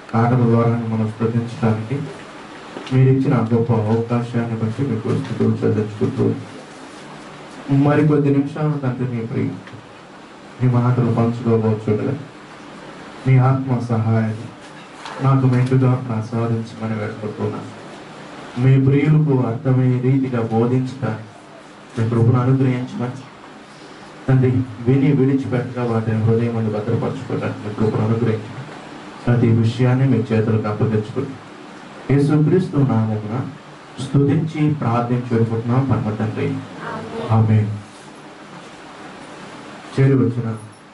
ఆటల ద్వారా మనం స్థుతించడానికి మీరు ఇచ్చిన గొప్ప అవకాశాన్ని బట్టి మీకు స్థుతులు చెల్లించుకుంటూ మరికొద్ది నిమిషాలు తండ్రి మీ ప్రియ మీ మాటలు పంచుకోబోచుండగా మీ ఆత్మ సహాయాన్ని నాకు మెండుగా ప్రసాదించమని వేడుకుంటున్నాను మీ ప్రియులకు అర్థమయ్యే రీతిగా బోధించడానికి మీ కృపను అనుగ్రహించమని తండ్రి విని విడిచిపెట్టగా వాటిని హృదయం అని భద్రపరచుకోవడానికి మీ కృపను అనుగ్రహించమని ప్రతి విషయాన్ని మీ చేతులకు అప్పగించుకుని యేసుక్రీస్తు నామమున స్తుతించి ప్రార్థించి వెళ్ళిపోతున్నాం పరమ తండ్రి ఆమె చేరి వచ్చిన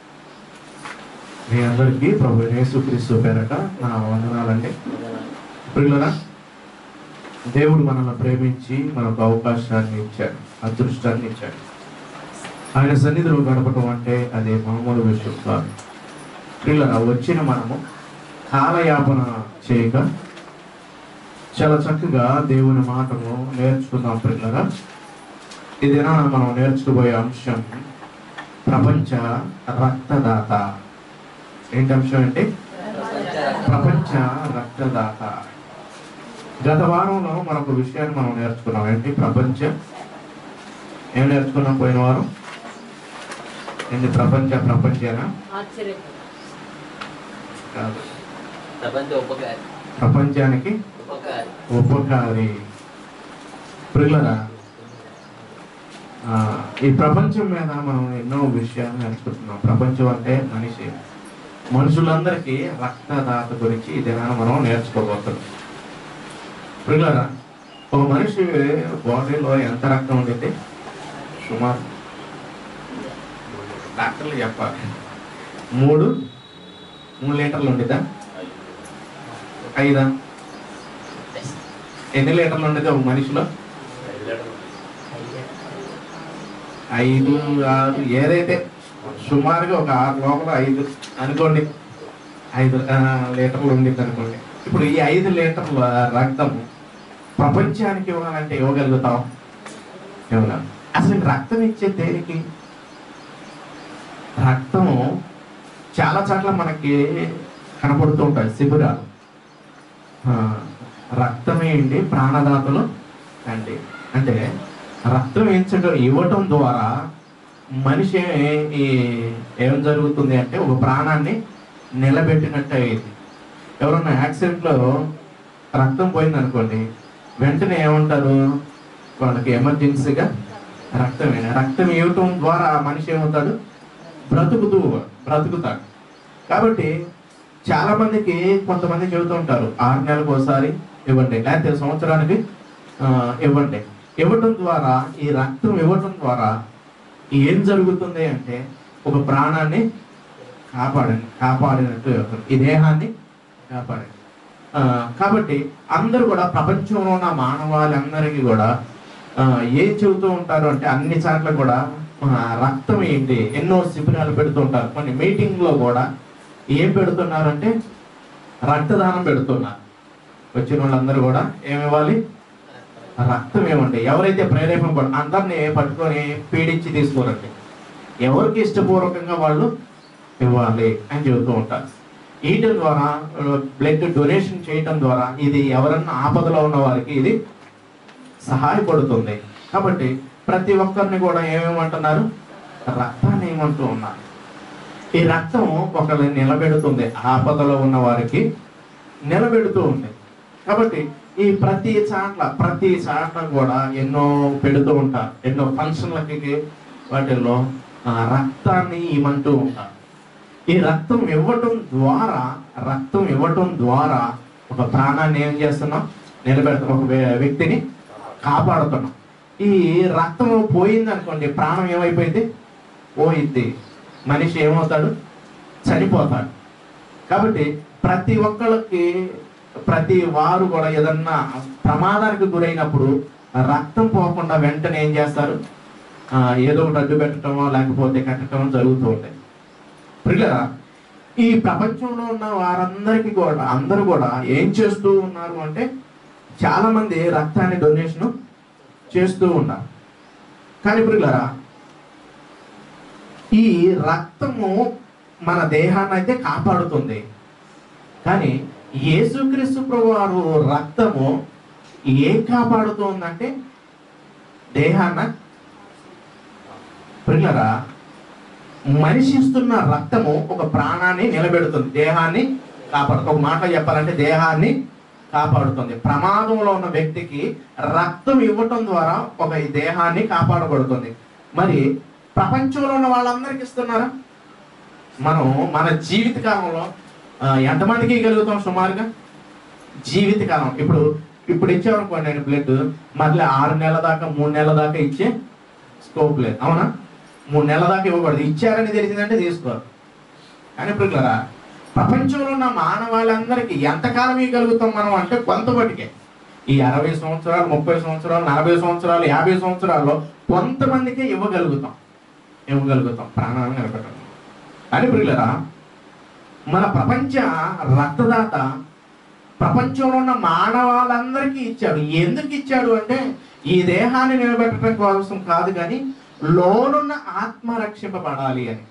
మీ అందరికీ ప్రభు యేసుక్రీస్తు పేరట నా వందనాలండి ప్రియులరా దేవుడు మనల్ని ప్రేమించి మనకు అవకాశాన్ని ఇచ్చాడు అదృష్టాన్ని ఇచ్చాడు ఆయన సన్నిధిలో గడపడం అంటే అది మామూలు విషయం కాదు ప్రియులరా వచ్చిన మనము కాలయాపన చేయక చాలా చక్కగా దేవుని మాటను నేర్చుకుందాం ప్రియులరా ఇదేనా మనం నేర్చుకోబోయే అంశం ప్రపంచ రక్తదాత ఏంటి అంశం అంటే ప్రపంచ రక్తదాత గత వారంలో మనొక విషయాన్ని మనం నేర్చుకున్నాం ఏంటి ప్రపంచ ఏం నేర్చుకున్నాం పోయిన వారం ఏంటి ప్రపంచ ప్రపంచేనా ఆశ్చర్యం కాదు ప్రపంచ ఉపకారి ప్రపంచానికి ఉపకారి ఉపకారి ప్రియులరా ఆ, ఈ ప్రపంచం మీద మనం ఎన్నో విషయాలు నేర్చుకుంటున్నాం ప్రపంచం అంటే మనిషి మనుషులందరికీ రక్తదాత గురించి ఈ దినాన మనం నేర్చుకోబోతున్నాం ప్రియులరా ఒక మనిషి బాడీలో ఎంత రక్తం ఉండింది సుమారు డాక్టర్లు చెప్పాలి మూడు మూడు లీటర్లు ఉండిద్దా ఐదా ఎన్ని లీటర్లు ఉండేది ఒక మనిషిలో ఐదు ఆరు ఏదైతే సుమారుగా ఒక ఆరు లోపల ఐదు అనుకోండి ఐదు ఆ, లీటర్లు ఉండింది అనుకోండి ఇప్పుడు ఈ ఐదు లీటర్ల రక్తం ప్రపంచానికి ఇవ్వాలంటే ఇవ్వగలుగుతాం ఇవ్వగలం అసలు ఈ రక్తం ఇచ్చే దేనికి రక్తము చాలా చోట్ల మనకి కనపడుతూ ఉంటాయి శిబిరాలు ఆ, రక్తమేంటి ప్రాణదాతలు అండి అంటే రక్తం ఎంచడం ఇవ్వటం ద్వారా మనిషి ఏ- ఈ- ఏం జరుగుతుంది అంటే ఒక ప్రాణాన్ని నిలబెట్టినట్టు అయ్యింది ఎవరన్నా యాక్సిడెంట్లో రక్తం పోయింది అనుకోండి వెంటనే ఏమంటారు వాళ్ళకి ఎమర్జెన్సీగా రక్తం వేయాలి. రక్తం ఇవ్వటం ద్వారా ఆ మనిషి ఏమవుతాడు బ్రతుకుతూ బ్రతుకుతాడు కాబట్టి చాలా మందికి కొంతమంది చెబుతూ ఉంటారు ఆరు నెలలకు ఒకసారి ఇవ్వండి లేకపోతే సంవత్సరానికి ఆ, ఇవ్వండి ఇవ్వటం ద్వారా ఈ రక్తం ఇవ్వటం ద్వారా ఏం జరుగుతుంది అంటే ఒక ప్రాణాన్ని కాపాడండి కాపాడినట్టు అవుతుంది. ఈ దేహాన్ని కాపాడండి ఆ, కాబట్టి అందరూ కూడా ప్రపంచంలో ఉన్న మానవాళందరికీ కూడా ఆ, ఏం చెబుతూ ఉంటారు అంటే అన్ని చోట్ల కూడా ఆ, రక్తం ఏంటి ఎన్నో శిబిరాలు పెడుతూ ఉంటారు కొన్ని మీటింగ్ లో కూడా ఏం పెడుతున్నారు అంటే రక్తదానం పెడుతున్నారు వచ్చిన వాళ్ళందరూ కూడా ఏమి ఇవ్వాలి రక్తం ఇవ్వండి ఎవరైతే ప్రేరేపణ పడ అందరినీ పట్టుకొని పీడించి తీసుకోరండి ఎవరికి ఇష్టపూర్వకంగా వాళ్ళు ఇవ్వాలి అని చెబుతూ ఉంటారు ఈయటం ద్వారా బ్లడ్ డొనేషన్ చేయటం ద్వారా ఇది ఎవరన్నా ఆపదలో ఉన్న వారికి ఇది సహాయపడుతుంది కాబట్టి ప్రతి ఒక్కరిని కూడా ఏమేమంటున్నారు రక్తాన్ని ఏమంటూ ఉన్నారు ఈ రక్తం ఒకరిని నిలబెడుతుంది ఆపదలో ఉన్న వారికి నిలబెడుతూ ఉంది కాబట్టి ఈ ప్రతి చాట్ల ప్రతి చాట్ల కూడా ఎన్నో పెడుతూ ఉంటారు ఎన్నో ఫంక్షన్లకి వాటిల్లో ఆ, రక్తాన్ని ఇవ్వమంటూ ఉంటారు ఈ రక్తం ఇవ్వటం ద్వారా రక్తం ఇవ్వటం ద్వారా ఒక ప్రాణాన్ని ఏం చేస్తున్నాం నిలబెడుతున్నాం ఒక వ్య- వ్యక్తిని కాపాడుతున్నాం ఈ రక్తం పోయింది అనుకోండి ప్రాణం ఏమైపోయింది పోయింది మనిషి ఏమవుతాడు చనిపోతాడు కాబట్టి ప్రతి ఒక్కళ్ళకి ప్రతి వారు కూడా ఏదన్నా ప్రమాదానికి గురైనప్పుడు రక్తం పోకుండా వెంటనే ఏం చేస్తారు ఆ, ఏదో ఒకటి అడ్డు పెట్టడమో లేకపోతే కట్టడం జరుగుతూ ఉంటాయి ప్రియులరా ఈ ప్రపంచంలో ఉన్న వారందరికీ కూడా అందరూ కూడా ఏం చేస్తూ ఉన్నారు అంటే చాలా మంది రక్తాన్ని డొనేషన్ చేస్తూ ఉన్నారు కానీ ప్రియులరా ఈ రక్తము మన దేహాన్ని అయితే కాపాడుతుంది కానీ యేసుక్రీస్తు ప్రభు వారు రక్తము ఏం కాపాడుతుందంటే దేహాన్న పిల్లరా మనిషి ఇస్తున్న రక్తము ఒక ప్రాణాన్ని నిలబెడుతుంది దేహాన్ని కాపాడుతుంది ఒక మాట చెప్పాలంటే దేహాన్ని కాపాడుతుంది ప్రమాదంలో ఉన్న వ్యక్తికి రక్తం ఇవ్వటం ద్వారా ఒక ఈ దేహాన్ని కాపాడబడుతుంది మరి ప్రపంచంలో ఉన్న వాళ్ళందరికీ ఇస్తున్నారా మనం మన జీవిత కాలంలో ఆ, ఎంతమందికి ఇవ్వగలుగుతాం సుమారుగా జీవిత కాలం ఇప్పుడు ఇప్పుడు ఇచ్చామనుకోండి నేను బ్లడ్ మళ్ళీ ఆరు నెలల దాకా మూడు నెలల దాకా ఇచ్చే స్కోప్ లేదు అవునా మూడు నెలల దాకా ఇవ్వకూడదు ఇచ్చారని తెలిసిందంటే తీసుకోరు కానీ ఇప్పుడు ఇట్లా ప్రపంచంలో ఉన్న మానవాళందరికీ ఎంతకాలం ఇవ్వగలుగుతాం మనం అంటే కొంతమటికే ఈ అరవై సంవత్సరాలు ముప్పై సంవత్సరాలు నలభై సంవత్సరాలు యాభై సంవత్సరాల్లో కొంతమందికే ఇవ్వగలుగుతాం ఇవ్వగలుగుతాం ప్రాణాలను నిలబెట్టడం అని ప్రియులరా మన ప్రపంచ రక్తదాత ప్రపంచంలో ఉన్న మానవాళ్ళందరికీ ఇచ్చాడు ఎందుకు ఇచ్చాడు అంటే ఈ దేహాన్ని నిలబెట్టడం కోసం కాదు కానీ లోనున్న ఆత్మ రక్షింపబడాలి అని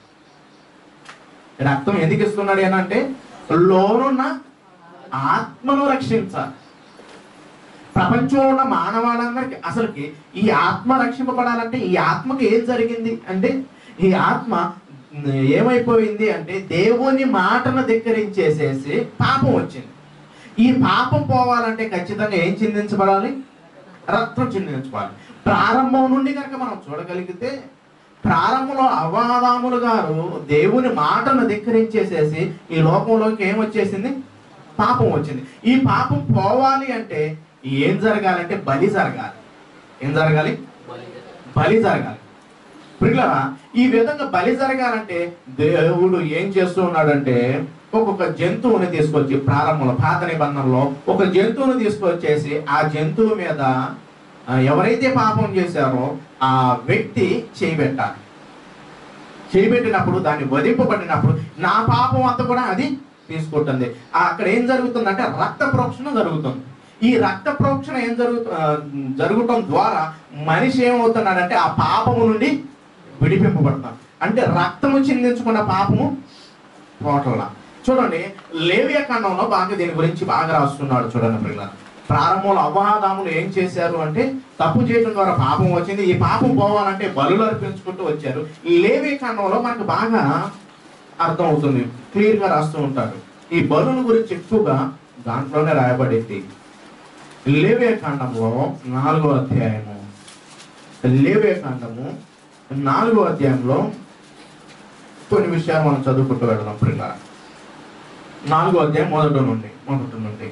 రక్తం ఎందుకు ఇస్తున్నాడు అని అంటే లోనున్న ఆత్మను రక్షించాలి ప్రపంచంలో ఉన్న మానవాళ్ళందరికీ అసలుకి ఈ ఆత్మ రక్షింపబడాలంటే ఈ ఆత్మకి ఏం జరిగింది అంటే ఈ ఆత్మ ఉమ్, ఏమైపోయింది అంటే దేవుని మాటను ధిక్కరించేసేసి పాపం వచ్చింది ఈ పాపం పోవాలంటే ఖచ్చితంగా ఏం చిందించబడాలి రక్తం చిందించుకోవాలి ప్రారంభం నుండి కనుక మనం చూడగలిగితే ప్రారంభంలో అవాదాములు గారు దేవుని మాటను ధిక్కరించేసేసి ఈ లోకంలోకి ఏం వచ్చేసింది పాపం వచ్చింది ఈ పాపం పోవాలి అంటే ఏం జరగాలంటే బలి జరగాలి ఏం జరగాలి బలి జరగాలి ప్రియులరా ఈ విధంగా బలి జరగాలంటే దేవుడు ఏం చేస్తూ ఉన్నాడంటే ఒక్కొక్క జంతువుని తీసుకొచ్చి ప్రారంభంలో పాత నిబంధనలో ఒక జంతువుని తీసుకొచ్చేసి ఆ జంతువు మీద ఆ, ఎవరైతే పాపం చేశారో ఆ వ్యక్తి చేయబెట్టాలి చేయబెట్టినప్పుడు దాన్ని వధింపబడినప్పుడు నా పాపం అంతా కూడా అది తీసుకుంటుంది ఆ అక్కడ ఏం జరుగుతుందంటే రక్త ప్రోక్షణ జరుగుతుంది ఈ రక్త ప్రోక్షణ ఏం జరుగుతు ఆ, జరగటం ద్వారా మనిషి ఏమవుతున్నాడంటే ఆ పాపము నుండి విడిపింపబడతాడు అంటే రక్తము చిందించుకున్న పాపము పోటల్లా చూడండి లేవియ ఖండంలో బాగా దీని గురించి బాగా రాస్తున్నాడు చూడండి పిల్లలు ప్రారంభంలో అవ్వాదాములు ఏం చేశారు అంటే తప్పు చేయడం ద్వారా పాపం వచ్చింది ఈ పాపం పోవాలంటే బలులు అర్పించుకుంటూ వచ్చారు ఈ లేవి ఖండంలో మనకు బాగా అర్థం అవుతుంది క్లియర్ గా రాస్తూ ఉంటారు ఈ బలుల గురించి ఎక్కువగా దాంట్లోనే రాయబడింది లేవే ఖండంలో నాలుగో అధ్యాయము లేవే ఖండము నాలుగో అధ్యాయంలో కొన్ని విషయాలు మనం చదువుకుంటూ వెళ్దాం ప్రిల్ల నాలుగో అధ్యాయం మొదటి నుండి మొదటి నుండి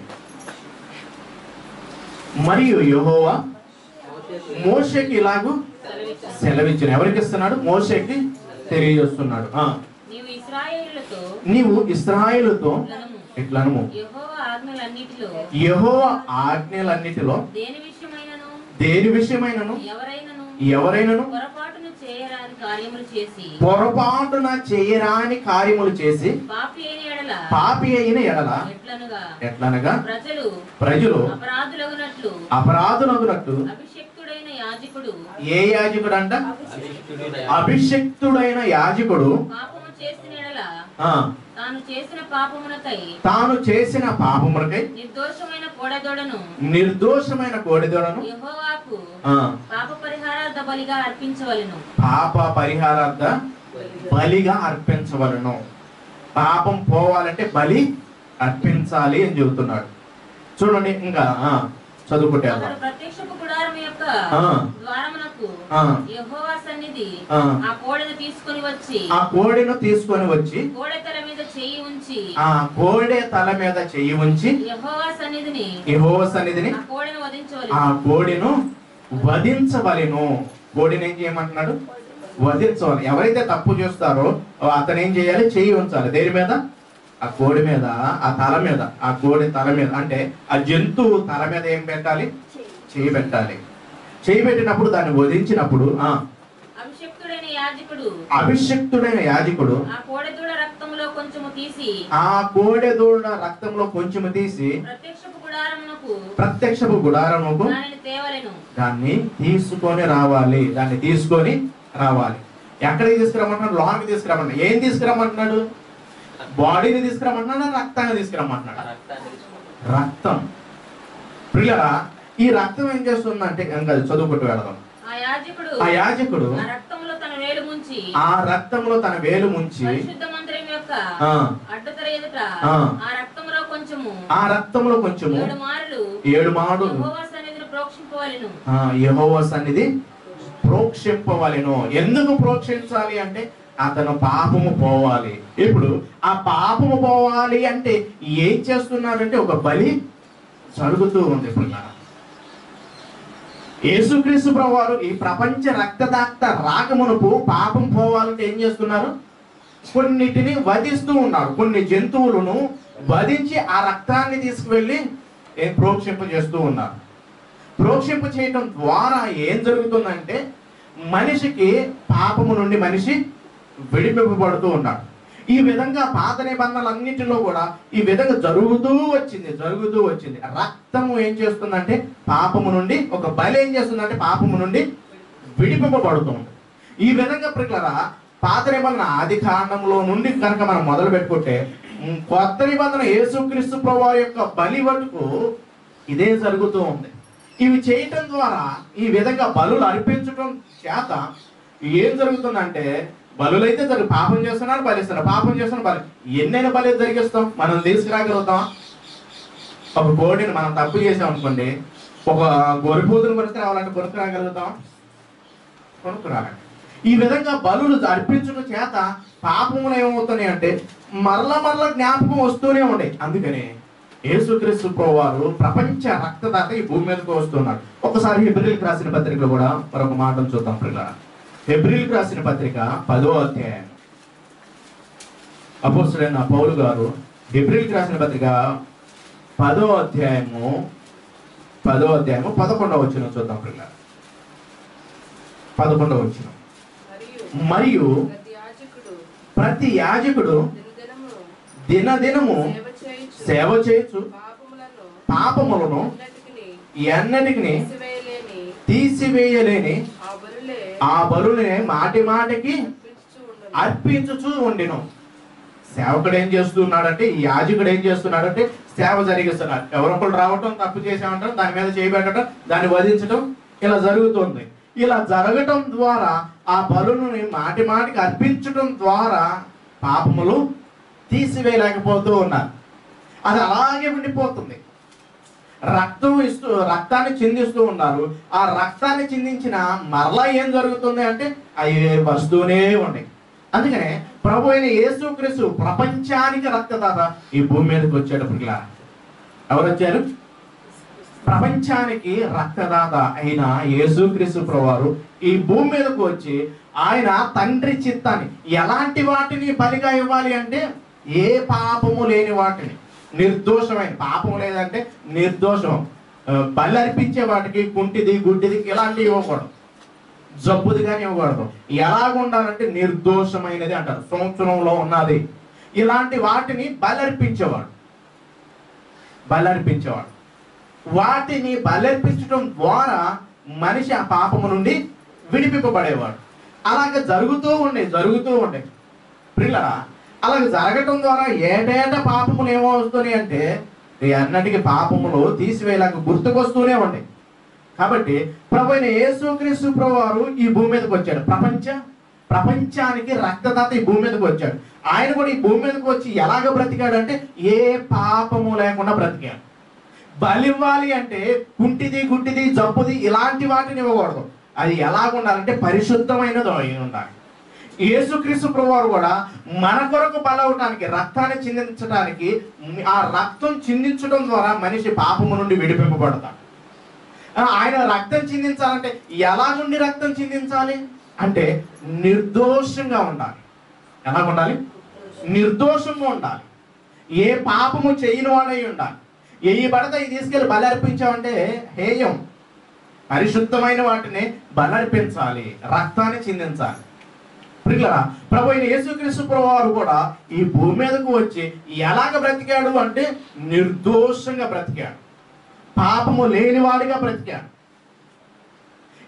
మరియు యెహోవా మోషకి ఇలాగూ సెలవిచ్చిన ఎవరికి ఇస్తున్నాడు మోషకి తెలియజేస్తున్నాడు ఆ, నీవు ఇస్రాయేలులతో నీవు ఇస్రాయేలుతో ఇట్లనము. ఇట్లనము యెహోవా ఆజ్ఞలన్నిటిలో యెహోవా ఆజ్ఞలన్నిటిలో దేని విషయమైనను దేని విషయమైనను ఎవరైనను ఎవరైనను పొరపాటును చేయరాని కార్యములు చేసి పొరపాటున చేయరాని కార్యములు చేసి పాపి అయిన ఎడల పాపి అయిన ఎడల ఎట్లనుగా ఎట్లనగా ప్రజలు ప్రజలు అపరాధులగునట్లు అపరాధులగునట్టు అభిషక్తుడైన యాజకుడు ఏ యాజకుడు అంట అభిషక్తుడైన యాజకుడు పాపము చేసిన ఎడల ఆ, తాను చేసిన పాపమునకై తాను చేసిన పాపములకై నిర్దోషమైన కోడదోడను నిర్దోషమైన కోడిదొడను యెహోవాకు ఆ, పాప పరిహారార్థ బలిగా అర్పించవలెను పాప పరిహారార్థ బలిగా అర్పించవలను పాపం పోవాలంటే బలి అర్పించాలి అని చెబుతున్నాడు చూడండి ఇంకా ఆ, చదువుకుంటే అతడు ప్రత్యక్షపు గుడారం యొక్క ఆ. ద్వారమునకు ఆ. యెహోవా సన్నిధి ఆ. ఆ కోడెను తీసుకొని వచ్చి ఆ కోడిను తీసుకొని వచ్చి కోడె తల మీద చెయ్యి ఉంచి ఆ కోడె తల మీద చెయ్యి ఉంచి యెహోవా సన్నిధిని యెహోవా సన్నిధిని ఆ కోడెను వధించవలెను ఆ కోడిను వధించవలెను కోడిని ఏం చేయమంటున్నాడు వధించవాలి ఎవరైతే తప్పు చేస్తారో అతను ఏం చేయాలి చెయ్యి ఉంచాలి దేని మీద ఆ కోడి మీద ఆ తల మీద ఆ కోడి తల మీద అంటే ఆ జంతువు తల మీద ఏం పెట్టాలి చేయి పెట్టాలి చేయి పెట్టినప్పుడు దాన్ని వధించినప్పుడు ఆ అభిషక్తుడైన యాజకుడు అభిషక్తుడైన యాజకుడు ఆ కోడె దూడ రక్తములో కొంచెము తీసి ఆ కోడె దూడ రక్తంలో కొంచెం తీసి ప్రత్యక్షపు గుడారమునకు ప్రత్యక్షపు గుడారముకు దానిని తేవలెను దాన్ని తీసుకొని రావాలి దాన్ని తీసుకొని రావాలి ఎక్కడికి తీసుకురమ్మంటున్నాడు లోనికి తీసుకురమ్మంటున్నాడు ఏం తీసుకురమ్మంటున్నాడు బాడీని తీసుకురమ్మంటున్నాడా రక్తాన్ని తీసుకురమ్మంటున్నాడా రక్తాన్ని తీసుకోండి రక్తం ప్రియులరా ఈ రక్తం ఏం చేస్తుందంటే ఇంకా చదువుకుంటూ వెళదాం ఆ యాజకుడు ఆ యాజకుడు ఆ రక్తంలో తన వేలు ముంచి ఆ రక్తంలో తన వేలు ముంచి పరిశుద్ధ మందిరం యొక్క ఆ అడ్డతెర ఎదుట ఆ. ఆ రక్తంలో కొంచెము ఆ రక్తంలో కొంచెము ఏడు మారులు ఏడు మాడు యెహోవా సన్నిధిని ప్రోక్షింపవలెను ఆ యెహోవా సన్నిధి ప్రోక్షింపవలెను ఎందుకు ప్రోక్షించాలి అంటే అతను పాపము పోవాలి ఇప్పుడు ఆ పాపము పోవాలి అంటే ఏం చేస్తున్నాడంటే ఒక బలి జరుగుతూ ఉంది పిల్లల యేసుక్రీస్తు ప్రభువారు ఈ ప్రపంచ రక్తదాక్త రాకమునుపు పాపం పోవాలంటే ఏం చేస్తున్నారు కొన్నిటిని వధిస్తూ ఉన్నారు కొన్ని జంతువులను వధించి ఆ రక్తాన్ని తీసుకువెళ్ళి ఏం ప్రోక్షింప చేస్తూ ఉన్నారు ప్రోక్షింప చేయటం ద్వారా ఏం జరుగుతుందంటే మనిషికి పాపము నుండి మనిషి విడిపింపబడుతూ ఉన్నాడు ఈ విధంగా పాత నిబంధనలన్నిటిలో కూడా ఈ విధంగా జరుగుతూ వచ్చింది జరుగుతూ వచ్చింది రక్తము ఏం చేస్తుందంటే పాపము నుండి ఒక బలి ఏం చేస్తుందంటే పాపము నుండి విడిపింపబడుతుంది ఈ విధంగా ప్రజలరా పాత నిబంధన ఆది కాండంలో నుండి కనుక మనం మొదలు పెట్టుకుంటే ఉమ్, కొత్త నిబంధన యేసుక్రీస్తు ప్రభు యొక్క బలి వరకు ఇదే జరుగుతూ ఉంది ఇవి చేయటం ద్వారా ఈ విధంగా బలులు అర్పించటం చేత ఏం జరుగుతుందంటే బలులైతే జరుగు పాపం చేస్తున్నారు బలిస్తున్నారు పాపం చేస్తున్నారు బలి ఎన్నైనా బలి జరిగిస్తాం మనం తీసుకురాగలుగుతాం ఒక కోడిని మనం తప్పు చేసాం అనుకోండి ఒక గొరిపోతుని కొనుక్కు రావాలంటే కొనుక్కు రాగలుగుతాం కొనుక్కు రాగలం ఈ విధంగా బలులు అర్పించడం చేత పాపములు ఏమవుతున్నాయి అంటే మరల మరల జ్ఞాపకం వస్తూనే ఉన్నాయి అందుకని యేసుక్రీస్తు వారు ప్రపంచ రక్తదాత ఈ భూమి మీదకి వస్తున్నారు ఒకసారి హెబ్రిల్కి రాసిన పత్రికలో కూడా మరొక మాటను చూద్దాం పిల్లల హెబ్రిల్కి రాసిన పత్రిక పదో అధ్యాయం అపోస్తుడైన పౌలు గారు హెబ్రిల్కి రాసిన పత్రిక పదో అధ్యాయము పదో అధ్యాయము పదకొండవ వచ్చిన చూద్దాం పిల్లల పదకొండవ వచ్చిన మరియు మరియు ప్రతి యాజకుడు ప్రతి యాజకుడు దినదినము దినదినము సేవ చేయుచు సేవ చేయొచ్చు పాపములను పాపములను అన్నిటికిని ఎన్నటికి తీసివేయలేని తీసివేయలేని ఆ బరులే ఆ బరువుని మాటి మాటికి అర్పించుచు ఉండును. అర్పించుచూ ఉండిను సేవకుడు ఏం చేస్తున్నాడంటే ఈ యాజకుడు ఏం చేస్తున్నాడంటే సేవ జరిగిస్తున్నాడు ఎవరొకరు రావటం తప్పు చేసామంటారు దాని మీద చేయబెట్టడం దాన్ని వధించడం ఇలా జరుగుతుంది ఇలా జరగటం ద్వారా ఆ బలుని మాటి మాటికి అర్పించడం ద్వారా పాపములు తీసివేయలేకపోతూ ఉన్నారు అది అలాగే ఉండిపోతుంది రక్తం ఇస్తూ రక్తాన్ని చిందిస్తూ ఉన్నారు ఆ రక్తాన్ని చిందించిన మరలా ఏం జరుగుతుంది అంటే అవి వస్తూనే ఉన్నాయి అందుకనే ప్రభు అయిన యేసుక్రీస్తు ప్రపంచానికి రక్తదాత ఈ భూమి మీదకి వచ్చేటప్పటికి ఎవరు వచ్చారు ప్రపంచానికి రక్తదాత అయిన యేసుక్రీస్తు ప్రభువారు ఈ భూమి మీదకు వచ్చి ఆయన తండ్రి చిత్తాన్ని ఎలాంటి వాటిని బలిగా ఇవ్వాలి అంటే ఏ పాపము లేని వాటిని నిర్దోషమైన పాపం లేదంటే నిర్దోషం ఆ, బలి అర్పించే వాటికి కుంటిది గుడ్డిది ఇలాంటివి ఇవ్వకూడదు జబ్బుది కానీ ఇవ్వకూడదు ఎలాగ ఉండాలంటే నిర్దోషమైనది అంటారు సంవత్సరంలో ఉన్నది ఇలాంటి వాటిని బలర్పించేవాడు బలర్పించేవాడు వాటిని బలర్పించడం ద్వారా మనిషి ఆ పాపము నుండి విడిపింపబడేవాడు అలాగే జరుగుతూ ఉండే జరుగుతూ ఉండే ప్రిల్లరా అలాగే జరగటం ద్వారా ఏటేట పాపములు ఏమో వస్తున్నాయి అంటే ఈ అన్నిటికీ పాపములు తీసివేయలేక గుర్తుకొస్తూనే ఉండే కాబట్టి ప్రభు అయిన యేసుక్రీస్తు ప్రభు వారు ఈ భూమి మీదకి వచ్చాడు ప్రపంచ ప్రపంచానికి రక్తదాత ఈ భూమి మీదకి వచ్చాడు ఆయన కూడా ఈ భూమి మీదకి వచ్చి ఎలాగ బ్రతికాడు అంటే ఏ పాపము లేకుండా బ్రతికాడు బలి ఇవ్వాలి అంటే కుంటిది గుడ్డిది జబ్బుది ఇలాంటి వాటిని ఇవ్వకూడదు అది ఎలాగ ఉండాలంటే పరిశుద్ధమైనది అయి ఉండాలి యేసుక్రీస్తు ప్రభువారు కూడా మన కొరకు బలవటానికి రక్తాన్ని చిందించడానికి ఆ రక్తం చిందించడం ద్వారా మనిషి పాపము నుండి విడిపింపబడతాడు ఆ, ఆయన రక్తం చిందించాలంటే ఎలా నుండి రక్తం చిందించాలి అంటే నిర్దోషంగా ఉండాలి ఎలా ఉండాలి నిర్దోషంగా ఉండాలి ఏ పాపము చేయని వాడై ఉండాలి ఏ పడితే అవి తీసుకెళ్లి బలి అర్పించామంటే హేయం పరిశుద్ధమైన వాటిని బలర్పించాలి రక్తాన్ని చిందించాలి ప్రియులరా ప్రభు అయిన యేసుక్రీస్తు ప్రభు వారు కూడా ఈ భూమి మీదకు వచ్చి ఎలాగ బ్రతికాడు అంటే నిర్దోషంగా బ్రతికాడు పాపము లేనివాడిగా బ్రతికాడు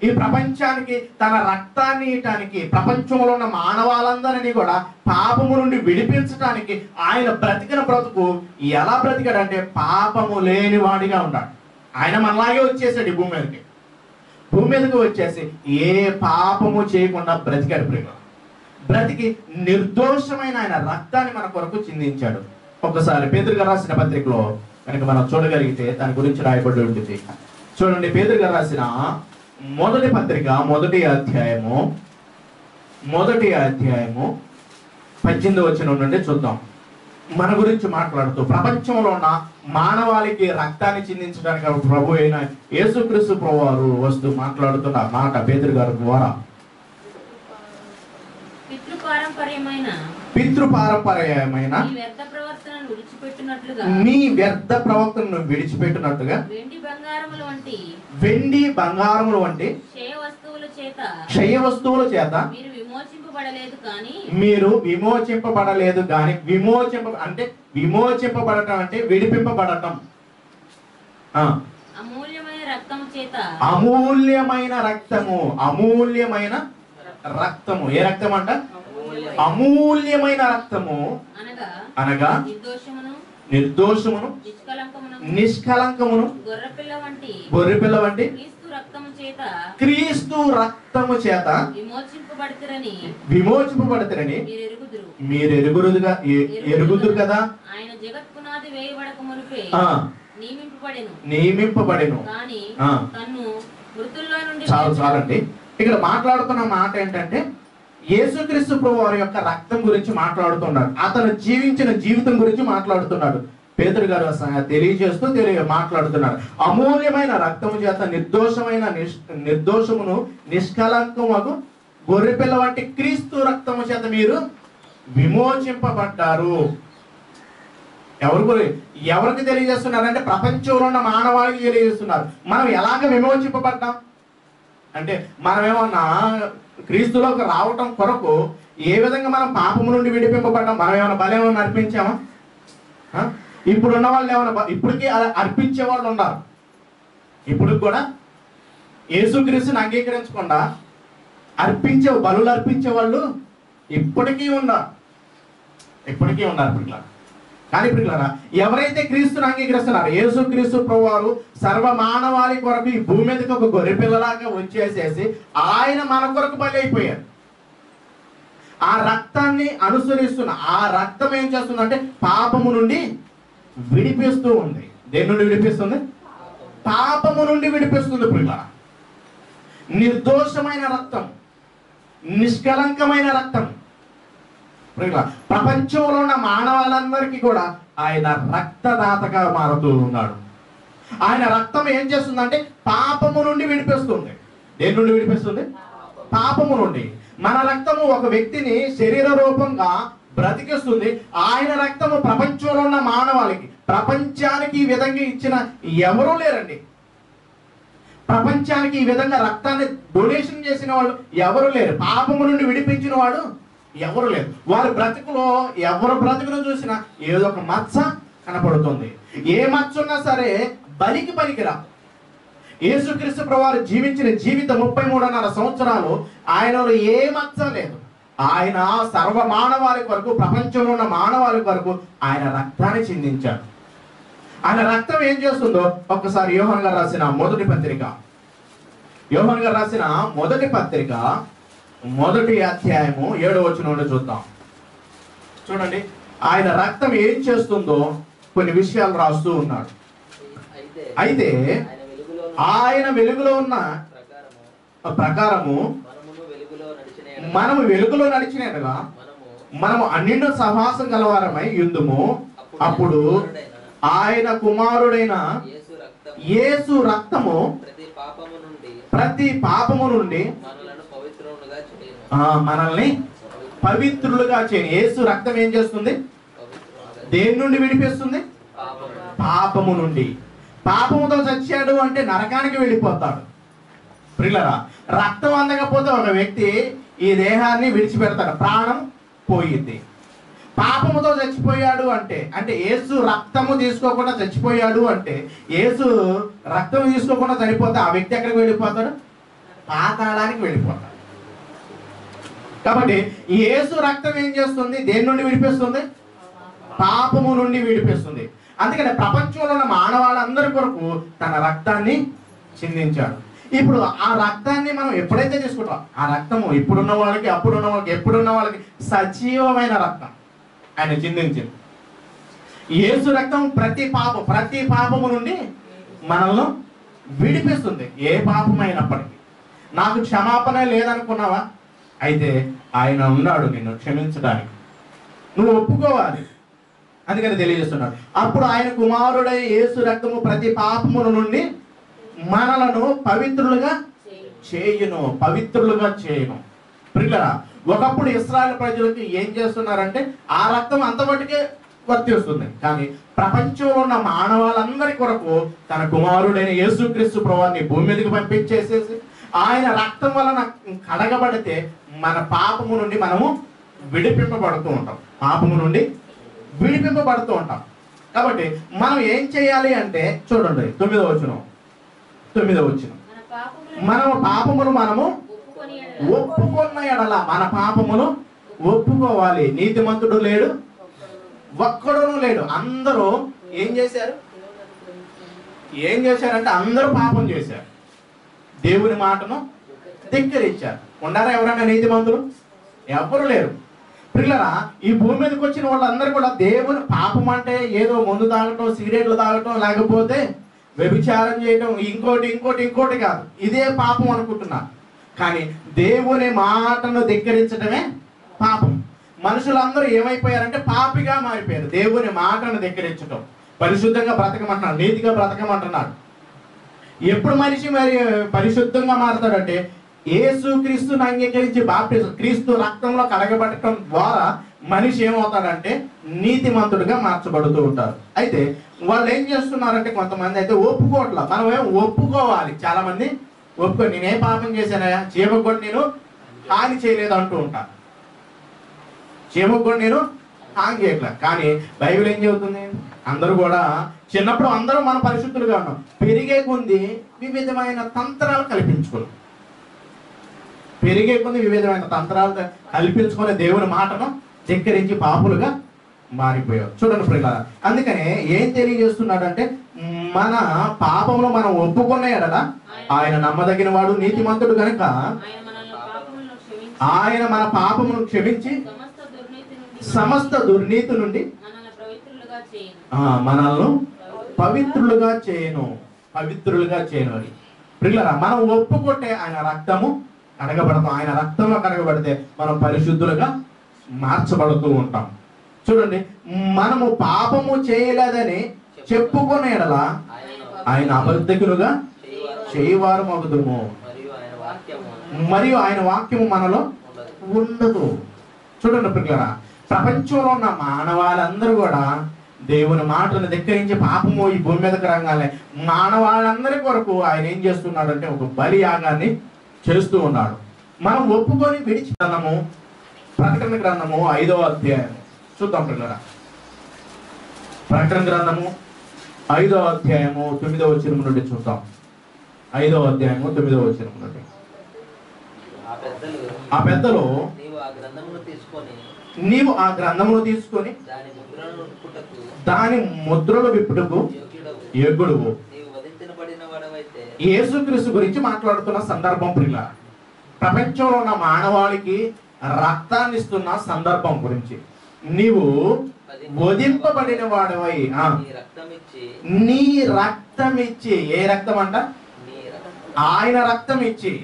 ఈ ప్రపంచానికి తన రక్తాన్ని ఇయటానికి ప్రపంచంలో ఉన్న మానవాళందరినీ కూడా పాపము నుండి విడిపించడానికి ఆయన బ్రతికిన బ్రతుకు ఎలా బ్రతికాడంటే పాపము లేని వాడిగా ఉన్నాడు ఆయన మనలాగే వచ్చేసాడు ఈ భూమి మీదకి భూమి మీదకి వచ్చేసి ఏ పాపము చేయకుండా బ్రతికాడు ప్రేమ బ్రతికి నిర్దోషమైన ఆయన రక్తాన్ని మన కొరకు చిందించాడు ఒకసారి పేదరుగా రాసిన పత్రికలో కనుక మనం చూడగలిగితే దాని గురించి రాయబడి ఉంటుంది చూడండి పేదరుగా రాసిన మొదటి పత్రిక మొదటి అధ్యాయము మొదటి అధ్యాయము పద్దెనిమిది వచ్చిన నుండి చూద్దాం మన గురించి మాట్లాడుతూ ప్రపంచంలో ఉన్న మానవాళికి రక్తాన్ని చిందించడానికి ప్రభు అయిన యేసుక్రీస్తు ప్రభు వారు వస్తూ మాట్లాడుతున్న మాట పేదరు గారి ద్వారా పితృపారంపర్యమైన పితృపారంపర్యమైన ఈ వ్యర్థ ప్రవర్తనను విడిచిపెట్టినట్లుగా నీ వ్యర్థ ప్రవర్తనను విడిచిపెట్టినట్టుగా వెండి బంగారముల వంటి వెండి బంగారములు వంటి క్షయ వస్తువుల చేత క్షయ వస్తువుల చేత మీరు విమోచింపబడలేదు కానీ మీరు విమోచింపబడలేదు కానీ విమోచింప అంటే విమోచింపబడటం అంటే విడిపింపబడటం ఆ, అమూల్యమైన రక్తము చేత అమూల్యమైన రక్తము అమూల్యమైన రక్తము ఏ రక్తం అంట అమూల్యమైన రక్తము అనగా అనగా నిర్దోషమును నిర్దోషమును నిష్కలంకమును నిష్కలంకమును గొర్రెపిల్ల వంటి గొర్రెపిల్ల వంటి క్రీస్తు రక్తము చేత క్రీస్తు రక్తము చేత విమోచింపబడితరని విమోచింపబడతారని మీరు ఎరుగుదురు మీరు ఎరుగురుదుగా ఎ- ఎరుగుదురు కదా ఆయన జగత్ పునాది వేయబడక మునిపే ఆ నియమింపబడెను నియమింపబడెను కానీ ఆ. తన్ను మృతుల్లో నుండి చాలు లేచిన- చాలండి ఇక్కడ మాట్లాడుతున్న మాట ఏంటంటే యేసుక్రీస్తు ప్రభు వారి యొక్క రక్తం గురించి మాట్లాడుతున్నాడు అతను జీవించిన జీవితం గురించి మాట్లాడుతున్నాడు పేదరు గారు స- తెలియజేస్తూ తెలియ మాట్లాడుతున్నాడు అమూల్యమైన రక్తము చేత నిర్దోషమైన నిష్ నిర్దోషమును నిష్కలంకముకు గొర్రెపిల్ల వంటి క్రీస్తు రక్తము చేత మీరు విమోచింపబడ్డారు ఎవరు గురి- ఎవరికి తెలియజేస్తున్నారు అంటే ప్రపంచంలో ఉన్న మానవాళికి తెలియజేస్తున్నారు మనం ఎలాగ విమోచింపబడ్డాం అంటే మనం ఏమన్నా క్రీస్తులోకి రావటం కొరకు ఏ విధంగా మనం పాపము నుండి విడిపింపబడ్డాం మనం ఏమైనా బలేమన్నా అర్పించామా ఆ? ఇప్పుడున్న వాళ్ళు ఏమైనా బ- ఇప్పటికీ అలా అర్పించే వాళ్ళు ఉన్నారు ఇప్పుడు కూడా యేసుక్రీస్తుని అంగీకరించకుండా అర్పించే బలులు అర్పించే వాళ్ళు ఇప్పటికీ ఉన్నారు ఇప్పటికీ ఉన్నారు ఇప్పుడు కానీ ఇప్పుడు ఎవరైతే క్రీస్తుని అంగీకరిస్తున్నారు యేసు క్రీస్తు ప్రభువారు సర్వ మానవాళి కొరకు ఈ భూమి మీదకి ఒక గొర్రె పిల్లలాగా వచ్చేసేసి ఆయన మన కొరకు బలి అయిపోయారు ఆ రక్తాన్ని అనుసరిస్తున్న ఆ రక్తం ఏం చేస్తుందంటే పాపము నుండి విడిపిస్తూ ఉంది దేని నుండి విడిపిస్తుంది పాపము నుండి విడిపిస్తుంది పిల్ల నిర్దోషమైన రక్తం నిష్కలంకమైన రక్తం ప్రియుల, ప్రపంచంలో ఉన్న మానవాళ్ళందరికీ కూడా ఆయన రక్తదాతగా మారుతూ ఉన్నాడు ఆయన రక్తం ఏం చేస్తుందంటే పాపము నుండి విడిపిస్తుంది దేని నుండి విడిపిస్తుంది పాపము నుండి మన రక్తము ఒక వ్యక్తిని శరీర రూపంగా బ్రతికిస్తుంది ఆయన రక్తము ప్రపంచంలో ఉన్న మానవాళికి ప్రపంచానికి ఈ విధంగా ఇచ్చిన ఎవరూ లేరండి ప్రపంచానికి ఈ విధంగా రక్తాన్ని డొనేషన్ చేసిన వాళ్ళు ఎవరు లేరు పాపము నుండి విడిపించిన వాడు ఎవరు లేరు వారి బ్రతుకులో ఎవరు బ్రతుకును చూసినా ఏదో ఒక మచ్చ కనపడుతుంది ఏ మచ్చ ఉన్నా సరే బలికి పనికిరా యేసుక్రీస్తు ప్రభువారు జీవించిన జీవితం ముప్పై మూడున్నర సంవత్సరాలు ఆయనలో ఏ మచ్చ లేదు ఆయన సర్వ మానవాళి కొరకు ప్రపంచంలో ఉన్న మానవాళి కొరకు ఆయన రక్తాన్ని చిందించాడు ఆయన రక్తం ఏం చేస్తుందో ఒక్కసారి యోహన్ గారు రాసిన మొదటి పత్రిక యోహన్ గారు రాసిన మొదటి పత్రిక మొదటి అధ్యాయము ఏడో వచ్చిన నుండి చూద్దాం చూడండి ఆయన రక్తం ఏం చేస్తుందో కొన్ని విషయాలు రాస్తూ ఉన్నాడు అయితే అయితే ఆయన వెలుగులో ఆయన వెలుగులో ఉన్న ప్రకారము ప్రకారము మనమును వెలుగులో నడిచిన ఎడల మనము వెలుగులో నడిచినట్టుగా మనము మనము అన్నింటి సహవాసం గలవారమై యుందుము అప్పుడు ఆయన కుమారుడైన యేసు రక్తం యేసు రక్తము ప్రతి పాపము నుండి ప్రతి పాపము నుండి మనలను పవిత్రములుగా చేయను ఆ, మనల్ని పవిత్రులుగా చేయని యేసు రక్తం ఏం చేస్తుంది పవిత్రములుగా దేని నుండి విడిపిస్తుంది పాపము పాపము నుండి పాపముతో చచ్చాడు అంటే నరకానికి వెళ్ళిపోతాడు ప్రిల్లరా రక్తం అందకపోతే ఒక వ్యక్తి ఈ దేహాన్ని విడిచిపెడతాడు ప్రాణం పోయింది పాపముతో చచ్చిపోయాడు అంటే అంటే యేసు రక్తము తీసుకోకుండా చచ్చిపోయాడు అంటే యేసు రక్తం తీసుకోకుండా చనిపోతే ఆ వ్యక్తి ఎక్కడికి వెళ్ళిపోతాడు పాతాళానికి వెళ్ళిపోతాడు కాబట్టి యేసు రక్తం ఏం చేస్తుంది దేని నుండి విడిపిస్తుంది పాపము నుండి విడిపిస్తుంది అందుకని ప్రపంచంలో ఉన్న మానవాళ్ళందరి కొరకు తన రక్తాన్ని చిందించాడు ఇప్పుడు ఆ రక్తాన్ని మనం ఎప్పుడైతే తీసుకుంటాం ఆ రక్తము ఇప్పుడున్న వాళ్ళకి అప్పుడున్న వాళ్ళకి ఎప్పుడున్న వాళ్ళకి సజీవమైన రక్తం ఆయన చిందించింది యేసు రక్తం ప్రతి పాపం ప్రతి పాపము నుండి మనల్ని విడిపిస్తుంది ఏ పాపమైనప్పటికీ నాకు క్షమాపణ లేదనుకున్నావా అయితే ఆయన ఉన్నాడు నిన్ను క్షమించడానికి నువ్వు ఒప్పుకోవాలి అందుకని తెలియజేస్తున్నాడు అప్పుడు ఆయన కుమారుడై యేసు రక్తము ప్రతి పాపముల నుండి మనలను పవిత్రులుగా చేయును పవిత్రులుగా చేయును ప్రిల్లరా ఒకప్పుడు ఇస్రాయల్ ప్రజలకి ఏం చేస్తున్నారంటే ఆ రక్తం అంతమటుకే వర్తిస్తుంది కానీ ప్రపంచంలో ఉన్న మానవాళ్ళందరి కొరకు తన కుమారుడైన యేసుక్రీస్తు ప్రభువాన్ని భూమి మీదకి పంపించేసేసి ఆయన రక్తం వలన కడగబడితే మన పాపము నుండి మనము విడిపింపబడుతూ ఉంటాం పాపము నుండి విడిపింపబడుతూ ఉంటాం కాబట్టి మనం ఏం చేయాలి అంటే చూడండి తొమ్మిదో వచ్చిన తొమ్మిదో వచ్చిన మన పాపములను మనము పాపమును మనము ఒప్పుకొని ఎడల ఒప్పుకున్న ఎడల మన పాపమును ఒప్పుకోవాలి నీతిమంతుడు లేడు ఒక్కడును లేడు అందరూ ఏం చేశారు ఏం చేశారంటే అందరూ పాపం చేశారు దేవుని మాటను ధిక్కరించారు ఉన్నారా ఎవరైనా నీతిమంతులు ఎవ్వరు లేరు పిల్లరా ఈ భూమి మీదకి వచ్చిన వాళ్ళందరూ కూడా దేవుని పాపం అంటే ఏదో మందు తాగటం సిగరెట్లు తాగటం లేకపోతే వ్యభిచారం చేయటం ఇంకోటి ఇంకోటి ఇంకోటి కాదు ఇదే పాపం అనుకుంటున్నారు కానీ దేవుని మాటను ధిక్కరించడమే పాపం మనుషులందరూ ఏమైపోయారంటే పాపిగా మారిపోయారు దేవుని మాటను ధిక్కరించటం పరిశుద్ధంగా బ్రతకమంటున్నాడు నీతిగా బ్రతకమంటున్నాడు ఎప్పుడు మనిషి మరి పరిశుద్ధంగా మారతాడంటే యేసు క్రీస్తుని అంగీకరించి బాప్టిజం క్రీస్తు రక్తంలో కడగబడటం ద్వారా మనిషి ఏమవుతాడంటే నీతిమంతుడిగా మార్చబడుతూ ఉంటారు అయితే వాళ్ళు ఏం చేస్తున్నారంటే కొంతమంది అయితే ఒప్పుకోవట్లా మనం ఏం ఒప్పుకోవాలి చాలా మంది ఒప్పుకో నేనే పాపం చేశానయా చీమకు కూడా నేను హాని చేయలేదు అంటూ ఉంటా చీమకు కూడా నేను హాని చేయట్లే కానీ బైబిల్ ఏం చెబుతుంది అందరూ కూడా చిన్నప్పుడు అందరూ మన పరిశుద్ధులుగా ఉన్నాం పెరిగే కొంది వివిధమైన తంత్రాలు కల్పించుకున్నాం పెరిగే కొంది వివిధమైన తంత్రాలు కల్పించుకునే దేవుని మాటను ధిక్కరించి పాపులుగా మారిపోయావు చూడండి ప్రియుల అందుకనే ఏం తెలియజేస్తున్నాడంటే మన పాపంలో మనం ఒప్పుకున్న ఎడల ఆయన నమ్మదగిన వాడు నీతిమంతుడు కనుక ఆయన మనల్ని పాపములను క్షమించి ఆయన మన పాపమును క్షమించి సమస్త దుర్నీతి నుండి సమస్త దుర్నీతి నుండి మనల్ని పవిత్రులుగా చేయను ఆ, మనల్ని పవిత్రులుగా చేయను పవిత్రులుగా చేయను అని ప్రిల్లరా మనం ఒప్పుకుంటే ఆయన రక్తము కడగబడతాం ఆయన రక్తంలో కడగబడితే మనం పరిశుద్ధులుగా మార్చబడుతూ ఉంటాం చూడండి మనము పాపము చేయలేదని చెప్పుకునే ఎడల ఆయన అబద్ధకులుగా చేయువారు చేయవారు మగుదుము మరియు ఆయన వాక్యము మరియు ఆయన వాక్యము మనలో ఉండదు ఉండదు చూడండి పిల్లరా ప్రపంచంలో ఉన్న మానవాళ్ళందరూ కూడా దేవుని మాటను ధిక్కరించి పాపము ఈ భూమి మీదకి రంగానే మానవాళ్ళందరి కొరకు ఆయన ఏం చేస్తున్నాడంటే ఒక బలి యాగాన్ని చేస్తూ ఉన్నాడు మనం ఒప్పుకొని విడిచి గ్రంథము ప్రకటన గ్రంథము ఐదవ అధ్యాయం చూద్దాం పిల్లరా ప్రకటన గ్రంథము ఐదవ అధ్యాయము తొమ్మిదవ వచనం నుండి చూద్దాం ఐదవ అధ్యాయము తొమ్మిదవ వచనం నుండి ఆ పెద్దలు ఆ పెద్దలు నీవు ఆ గ్రంథమును తీసుకొని నీవు ఆ గ్రంథమును తీసుకొని దాని ముద్రను నొక్కుటకు దాని ముద్రలు విప్పుటకు యోగ్యుడవు యోగ్యుడువు నీవు వధించబడిన వాడవైతే యేసుక్రీస్తు గురించి మాట్లాడుతున్న సందర్భం ప్రిల్ల ప్రపంచంలో ఉన్న మానవాళికి రక్తాన్ని ఇస్తున్న సందర్భం గురించి నీవు వధింపబడిన వాడవై ఆ, నీ రక్తం ఇచ్చి నీ రక్తం ఇచ్చి ఏ రక్తం అంట నీ రక్తం ఆయన రక్తం ఇచ్చి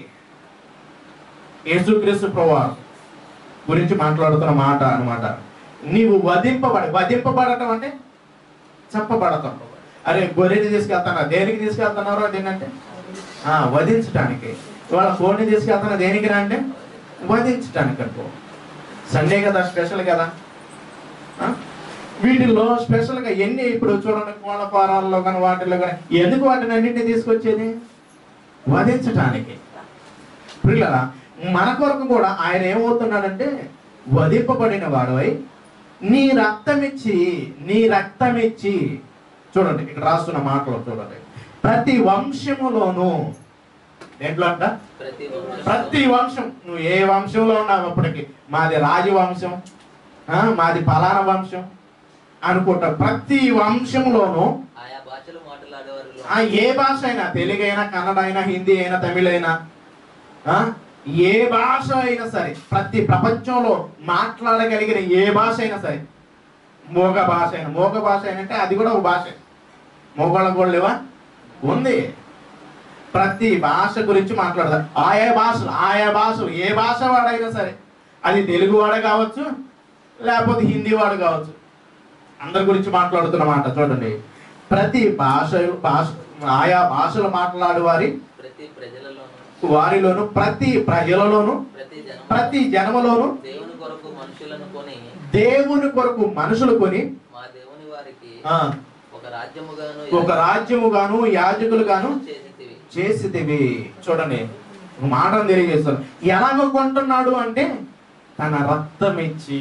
యేసుక్రీస్తు ప్రభువారు గురించి మాట్లాడుతున్న మాట అన్నమాట నీవు వధింపబడి వధింపబడటం అంటే చెప్పబడతాం అరే గొర్రెని తీసుకెళ్తానా దేనికి తీసుకెళ్తున్నారో దేనంటే ఆ, వధించటానికి ఇవాళ కోడిని తీసుకెళ్తున్నా దేనికి రా అంటే వధించటానికి అనుకో సండే కదా స్పెషల్ కదా ఆ? వీటిల్లో స్పెషల్గా ఎన్ని ఇప్పుడు చూడండి కోళ్ళ ఫారాల్లో కానీ వాటిల్లో కానీ ఎందుకు వాటిని అన్నింటినీ తీసుకొచ్చేది వధించటానికి ప్రియులరా మన కొరకు కూడా ఆయన ఏమవుతున్నాడంటే వధింపబడిన వాడవై నీ రక్తం ఇచ్చి నీ రక్తం ఇచ్చి చూడండి ఇక్కడ రాస్తున్న మాటలు చూడండి ప్రతి వంశములోను దేంట్లో అంట ప్రతి వంశంలో ప్రతి వంశం నువ్వు ఏ వంశంలో ఉన్నావు అప్పటికి మాది రాజవంశం ఆ, మాది పలానా వంశం అనుకుంటా ప్రతి వంశంలోనూ ఆయా భాషలు మాట్లాడేవారిలో ఆ ఏ భాష అయినా తెలుగు అయినా కన్నడ అయినా హిందీ అయినా తమిళ అయినా ఆ, ఏ భాష అయినా సరే ప్రతి ప్రపంచంలో మాట్లాడగలిగిన ఏ భాష అయినా సరే మోగ భాష అయినా మోగ భాష అయినా అంటే అది కూడా ఒక భాష మోగోళ్ళ కూడా లేవా ఉంది ప్రతి భాష గురించి మాట్లాడతారు ఆయా భాషలు ఆయా భాషలు ఏ భాష వాడైనా సరే అది తెలుగు వాడే కావచ్చు లేకపోతే హిందీ వాడు కావచ్చు అందరి గురించి మాట్లాడుతున్నమాట చూడండి ప్రతి భాష భాష ఆయా భాషలు మాట్లాడు వారి ప్రతి ప్రజలలోను వారిలోను ప్రతి ప్రజలలోను ప్రతి జనం ప్రతి జనములోను దేవుని కొరకు మనుషులను కొని దేవుని కొరకు మనుషులు కొని మా దేవుని వారికి ఆ, ఒక రాజ్యముగాను ఒక రాజ్యముగాను యాజకులుగాను చేసితివి చేసితివి చూడండి ఒక మాటను తెలియజేస్తాను ఎలాగ కొంటున్నాడు అంటే తన రక్తం ఇచ్చి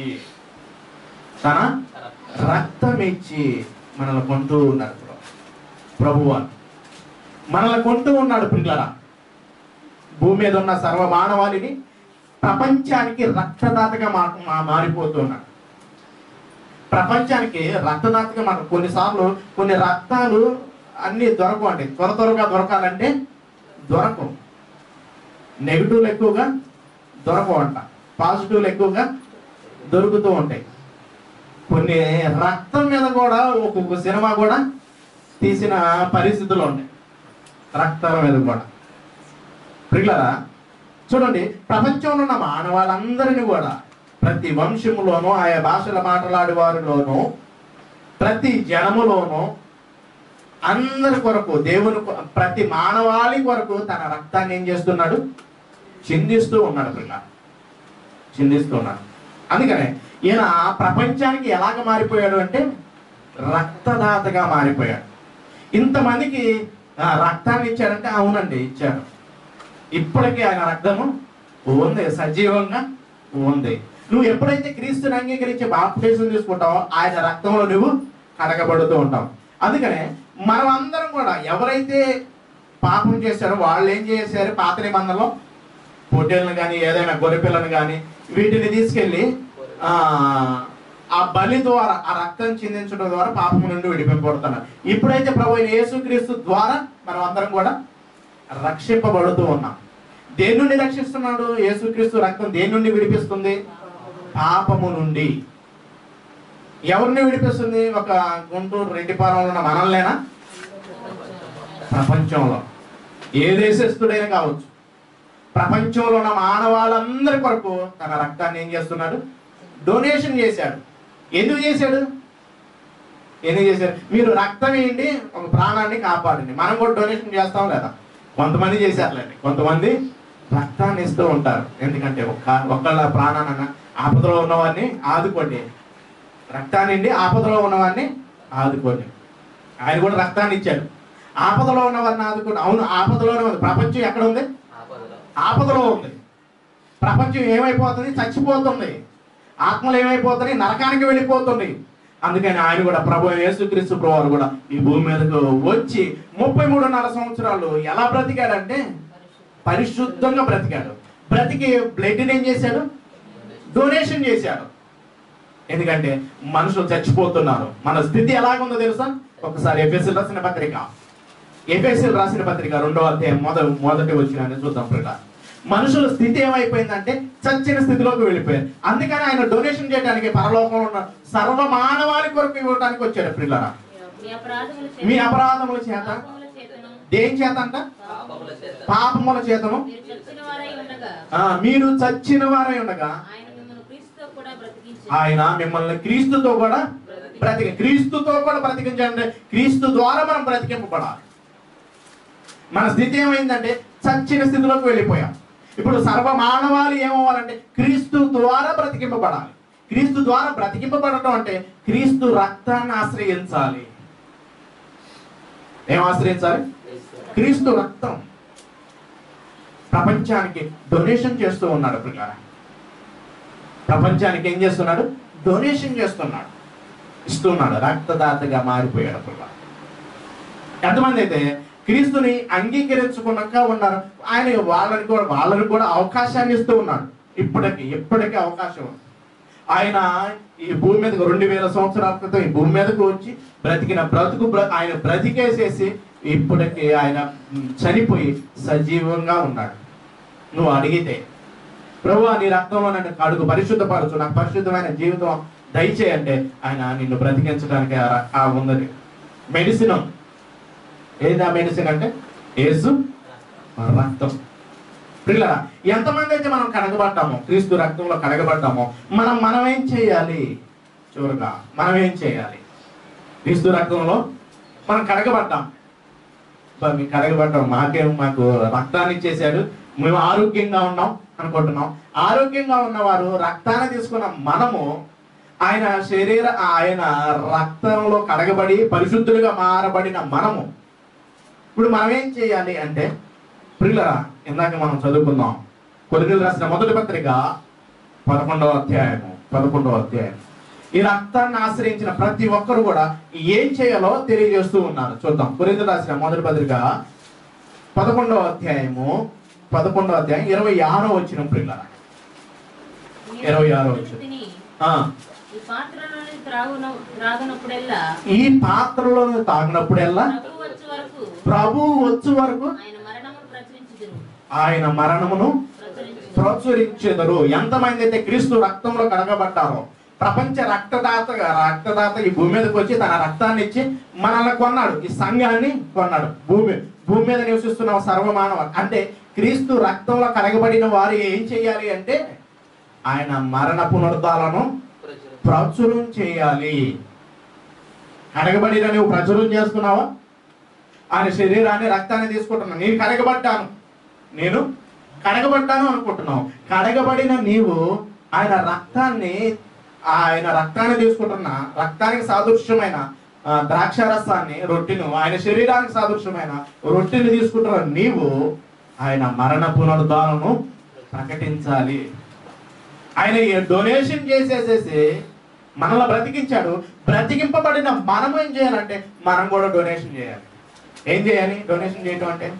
తన రక్తం ఇచ్చి మనల్ని కొంటూ ఉన్నాడు ప్రభువు మనల్ని కొంటూ ఉన్నాడు పిల్లల భూమి మీద ఉన్న సర్వ మానవాళిని ప్రపంచానికి రక్తదాతగా మా మా- మారిపోతున్నాడు ప్రపంచానికి రక్తదాతగా మనం కొన్నిసార్లు కొన్ని రక్తాలు అన్ని దొరకవు అండి త్వర త్వరగా దొరకాలంటే దొరకవు నెగిటివ్లు ఎక్కువగా దొరకవు అంట పాజిటివ్లు ఎక్కువగా దొరుకుతూ ఉంటాయి కొన్ని రక్తం మీద కూడా ఒక్కొక్క సినిమా కూడా తీసిన పరిస్థితులు ఉన్నాయి రక్తాల మీద కూడా ప్రియులరా చూడండి ప్రపంచంలో ఉన్న మానవాళ్ళందరినీ కూడా ప్రతి వంశములోనూ ఆయా భాషల మాట్లాడే వారిలోనూ ప్రతి జనములోనూ అందరి కొరకు దేవుని కొ- ప్రతి మానవాళి కొరకు తన రక్తాన్ని ఏం చేస్తున్నాడు చిందిస్తూ ఉన్నాడు పిల్ల చిందిస్తూ ఉన్నాడు అందుకనే ఈయన ప్రపంచానికి ఎలాగ మారిపోయాడు అంటే రక్తదాతగా మారిపోయాడు ఇంతమందికి ఆ, రక్తాన్ని ఇచ్చాడంటే అవునండి ఇచ్చాడు ఇప్పటికీ ఆయన రక్తము ఉంది సజీవంగా ఉంది నువ్వు ఎప్పుడైతే క్రీస్తుని అంగీకరించి బాప్టిజం తీసుకుంటావో ఆయన రక్తంలో నువ్వు కడగబడుతూ ఉంటావు అందుకనే మనం అందరం కూడా ఎవరైతే పాపం చేశారో వాళ్ళు ఏం చేశారు పాత నిబంధనలో పొట్టేళ్ళని కానీ ఏదైనా గొర్రెపిల్లని కానీ వీటిని తీసుకెళ్ళి ఆ ఆ బలి ద్వారా ఆ రక్తం చిందించడం ద్వారా పాపం నుండి విడిపింపబడుతున్నారు ఇప్పుడైతే ప్రభు అయిన యేసుక్రీస్తు ద్వారా మనం అందరం కూడా రక్షింపబడుతూ ఉన్నాం దేని నుండి రక్షిస్తున్నాడు యేసుక్రీస్తు రక్తం దేని నుండి విడిపిస్తుంది పాపము నుండి ఎవరిని విడిపిస్తుంది ఒక గుంటూరు రెడ్డిపాలెంలో ఉన్న మనల్నేనా ప్రపంచంలో ఏ దేశస్థుడైనా కావచ్చు ప్రపంచంలో ఉన్న మానవాళ్ళందరి కొరకు తన రక్తాన్ని ఏం చేస్తున్నాడు డొనేషన్ చేశాడు ఎందుకు చేశాడు ఎందుకు చేశారు మీరు రక్తం వేయండి ఒక ప్రాణాన్ని కాపాడండి మనం కూడా డొనేషన్ చేస్తాం లేదా కొంతమంది చేశారులేండి కొంతమంది రక్తాన్ని ఇస్తూ ఉంటారు ఎందుకంటే ఒక్క ఒక్కళ్ళ ప్రాణాన్న ఆపదలో ఉన్నవాడిని ఆదుకోండి రక్తాన్ని ఆపదలో ఉన్నవాడిని ఆదుకోండి ఆయన కూడా రక్తాన్ని ఇచ్చాడు ఆపదలో ఉన్నవారిని ఆదుకోండి అవును ఆపదలోనే ఉంది ప్రపంచం ఎక్కడ ఉంది ఆపదలో ఆపదలో ఉంది ప్రపంచం ఏమైపోతుంది చచ్చిపోతుంది ఆత్మలు ఏమైపోతుంది నరకానికి వెళ్ళిపోతుంది అందుకని ఆయన కూడా ప్రభు యేసుక్రీస్తు ప్రభు కూడా ఈ భూమి మీదకు వచ్చి ముప్పై మూడున్నర సంవత్సరాలు ఎలా బ్రతికాడంటే పరిశుద్ధంగా బ్రతికాడు బ్రతికి బ్లడ్ ఏం చేశాడు డొనేషన్ చేశాడు ఎందుకంటే మనుషులు చచ్చిపోతున్నారు మన స్థితి ఎలాగుందో తెలుసా ఒకసారి ఎఫ్ఎస్ఎల్ రాసిన పత్రిక ఎఫ్ఎస్ఎల్ రాసిన పత్రిక రెండవ అధ్యాయం మొద మొదటి వచ్చిన చూద్దాం ప్రిట మనుషుల స్థితి ఏమైపోయిందంటే చచ్చిన స్థితిలోకి వెళ్ళిపోయారు అందుకని ఆయన డొనేషన్ చేయడానికి పరలోకంలో ఉన్న సర్వ మానవాళి కొరకు ఇవ్వడానికి వచ్చాడు ప్రిల్లరా మీ అపరాధముల మీ చేత అపరాధముల చేత పాపముల చేతను దేని చేత అంట పాపముల చేత పాపముల చేతను మీరు చచ్చిన వారై ఉండగా ఆ, మీరు చచ్చిన వారై ఉండగా ఆయన మిమ్మల్ని క్రీస్తుతో కూడా బ్రతికించి ఆయన మిమ్మల్ని క్రీస్తుతో కూడా బ్రతిక క్రీస్తుతో కూడా బ్రతికించండి క్రీస్తు ద్వారా మనం బ్రతికింపబడాలి మన స్థితి ఏమైందంటే చచ్చిన స్థితిలోకి వెళ్ళిపోయాం ఇప్పుడు సర్వ మానవాళి ఏమవ్వాలంటే క్రీస్తు ద్వారా బ్రతికింపబడాలి క్రీస్తు ద్వారా బ్రతికింపబడటం అంటే క్రీస్తు రక్తాన్ని ఆశ్రయించాలి ఏం ఆశ్రయించాలి క్రీస్తు రక్తం ప్రపంచానికి డొనేషన్ చేస్తూ ఉన్నాడు పిల్లల ప్రపంచానికి ఏం చేస్తున్నాడు డొనేషన్ చేస్తున్నాడు ఇస్తున్నాడు రక్తదాతగా మారిపోయాడు పిల్ల ఎంతమంది అయితే క్రీస్తుని అంగీకరించుకున్నాక ఉన్నారు ఆయన వాళ్ళని కూడా వాళ్ళని కూడా అవకాశాన్ని ఇస్తూ ఉన్నాడు ఇప్పటికి ఇప్పటికీ అవకాశం ఉంది. ఆయన ఈ భూమి మీదకి రెండు వేల సంవత్సరాల క్రితం ఈ భూమి మీదకు వచ్చి బ్రతికిన బ్రతుకు బ్ర- ఆయన బ్రతికేసేసి ఇప్పటికి ఆయన మ్, చనిపోయి సజీవంగా ఉన్నాడు నువ్వు అడిగితే ప్రభు నీ రక్తంలో నన్ను అడుగు పరిశుద్ధపరచు నాకు పరిశుద్ధమైన జీవితం దయచేయంటే ఆయన నిన్ను బ్రతికించడానికి ఆ ర- ఆ ఉన్నది మెడిసిన్ ఏది ఆ మెడిసిన్ అంటే యేసు రక్తం ప్రియుల ఎంతమంది అయితే మనం కడగబడ్డామో క్రీస్తు రక్తంలో కడగబడ్డామో మనం మనం ఏం చేయాలి చివరిగా మనం ఏం చేయాలి క్రీస్తు రక్తంలో మనం కడగబడ్డాం బా, మీకు కడగబడ్డాం మాకేం మాకు రక్తాన్ని ఇచ్చేసాడు మేము ఆరోగ్యంగా ఉన్నాం అనుకుంటున్నాం ఆరోగ్యంగా ఉన్నవారు రక్తాన్ని తీసుకున్న మనము ఆయన శరీర ఆయన రక్తంలో కడగబడి పరిశుద్ధులుగా మారబడిన మనము ఇప్పుడు మనం ఏం చేయాలి అంటే ప్రియులరా ఇందాక మనం చదువుకుందాం కొద్దిగా రాసిన మొదటి పత్రిక పదకొండవ అధ్యాయము పదకొండవ అధ్యాయం ఈ రక్తాన్ని ఆశ్రయించిన ప్రతి ఒక్కరు కూడా ఏం చేయాలో తెలియజేస్తూ ఉన్నారు చూద్దాం కొరింథీ రాసిన మొదటి పత్రిక పదకొండవ అధ్యాయము పదకొండవ అధ్యాయం ఇరవై ఆరో వచ్చిన ప్రియులరా ఇరవై ఆరో వచ్చిన తిని ఆ, ఈ పాత్రలోని త్రాగున త్రాగునప్పుడెల్లా ఈ పాత్రలో తాగినప్పుడెల్లా ప్రభు వచ్చే వరకు ప్రభు వచ్చు వరకు ఆయన మరణమును ప్రచురించుదురు ఆయన మరణమును ప్రచురించుదురు ప్రచురించెదరు ఎంతమంది అయితే క్రీస్తు రక్తంలో కడగబడ్డారో ప్రపంచ రక్తదాత రక్తదాత ఈ భూమి మీదకి వచ్చి తన రక్తాన్ని ఇచ్చి మనల్ని కొన్నాడు ఈ సంఘాన్ని కొన్నాడు భూమి భూమి మీద నివసిస్తున్న సర్వమానవ అంటే క్రీస్తు రక్తంలో కడగబడిన వారు ఏం చేయాలి అంటే ఆయన మరణ పునరుద్ధాలను ప్రచురం ప్రచురం చేయాలి కడగబడిన నువ్వు ప్రచురం చేస్తున్నావా ఆయన శరీరాన్ని రక్తాన్ని తీసుకుంటున్నావు నేను కడగబడ్డాను నేను కడగబడ్డాను అనుకుంటున్నావు కడగబడిన నీవు ఆయన రక్తాన్ని ఆయన రక్తాన్ని తీసుకుంటున్న రక్తానికి సాదృశ్యమైన ఆ, ద్రాక్షారసాన్ని రొట్టెను ఆయన శరీరానికి సాదృశ్యమైన రొట్టెని తీసుకుంటున్న నీవు ఆయన మరణ పునరుద్ధాలను ప్రకటించాలి ఆయన డొనేషన్ చేసేసేసి మనల్ని బ్రతికించాడు బ్రతికింపబడిన మనం ఏం చేయాలంటే మనం కూడా డొనేషన్ చేయాలి ఏం చేయాలి డొనేషన్ చేయటం అంటే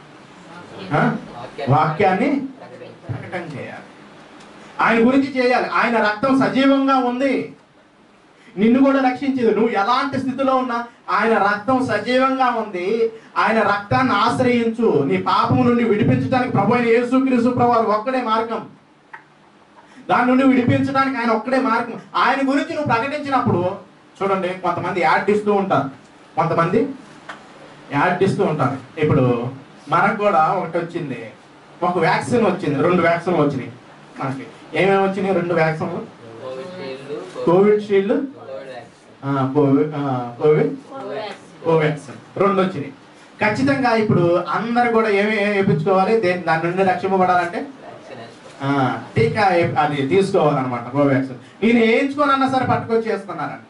ఆ? వాక్యాన్ని ప్రకటన చేయాలి ఆయన గురించి చేయాలి ఆయన రక్తం సజీవంగా ఉంది నిన్ను కూడా రక్షించేది నువ్వు ఎలాంటి స్థితిలో ఉన్నా ఆయన రక్తం సజీవంగా ఉంది ఆయన రక్తాన్ని ఆశ్రయించు నీ పాపము నుండి విడిపించడానికి ప్రభు అయిన యేసుక్రీస్తు ప్రభు వారు ఒక్కడే మార్గం దాని నుండి విడిపించడానికి ఆయన ఒక్కడే మార్గం ఆయన గురించి నువ్వు ప్రకటించినప్పుడు చూడండి కొంతమంది యాడ్ ఇస్తూ ఉంటారు కొంతమంది యాడ్ ఇస్తూ ఉంటారు ఇప్పుడు మనకు కూడా ఒకటి వచ్చింది ఒక వ్యాక్సిన్ వచ్చింది రెండు వ్యాక్సిన్లు వచ్చినాయి మనకి ఏమేమి వచ్చినాయి రెండు వ్యాక్సిన్లు Covid shield Covid shield Covid vaccine ఆ, కోవిడ్ ఆ, కోవిడ్ కోవాక్సిన్. కోవాక్సిన్ రెండు వచ్చినాయి ఖచ్చితంగా ఇప్పుడు అందరు కూడా ఏమి వేయించుకోవాలి దేని దాని నుండి రక్షింపబడాలంటే వ్యాక్సిన్ వేసుకో ఆ, టీకా ఏ- అది తీసుకోవాలన్నమాట కోవాక్సిన్ నేను వేయించుకోనన్నా సరే పట్టుకొచ్చి వేస్తున్నారండి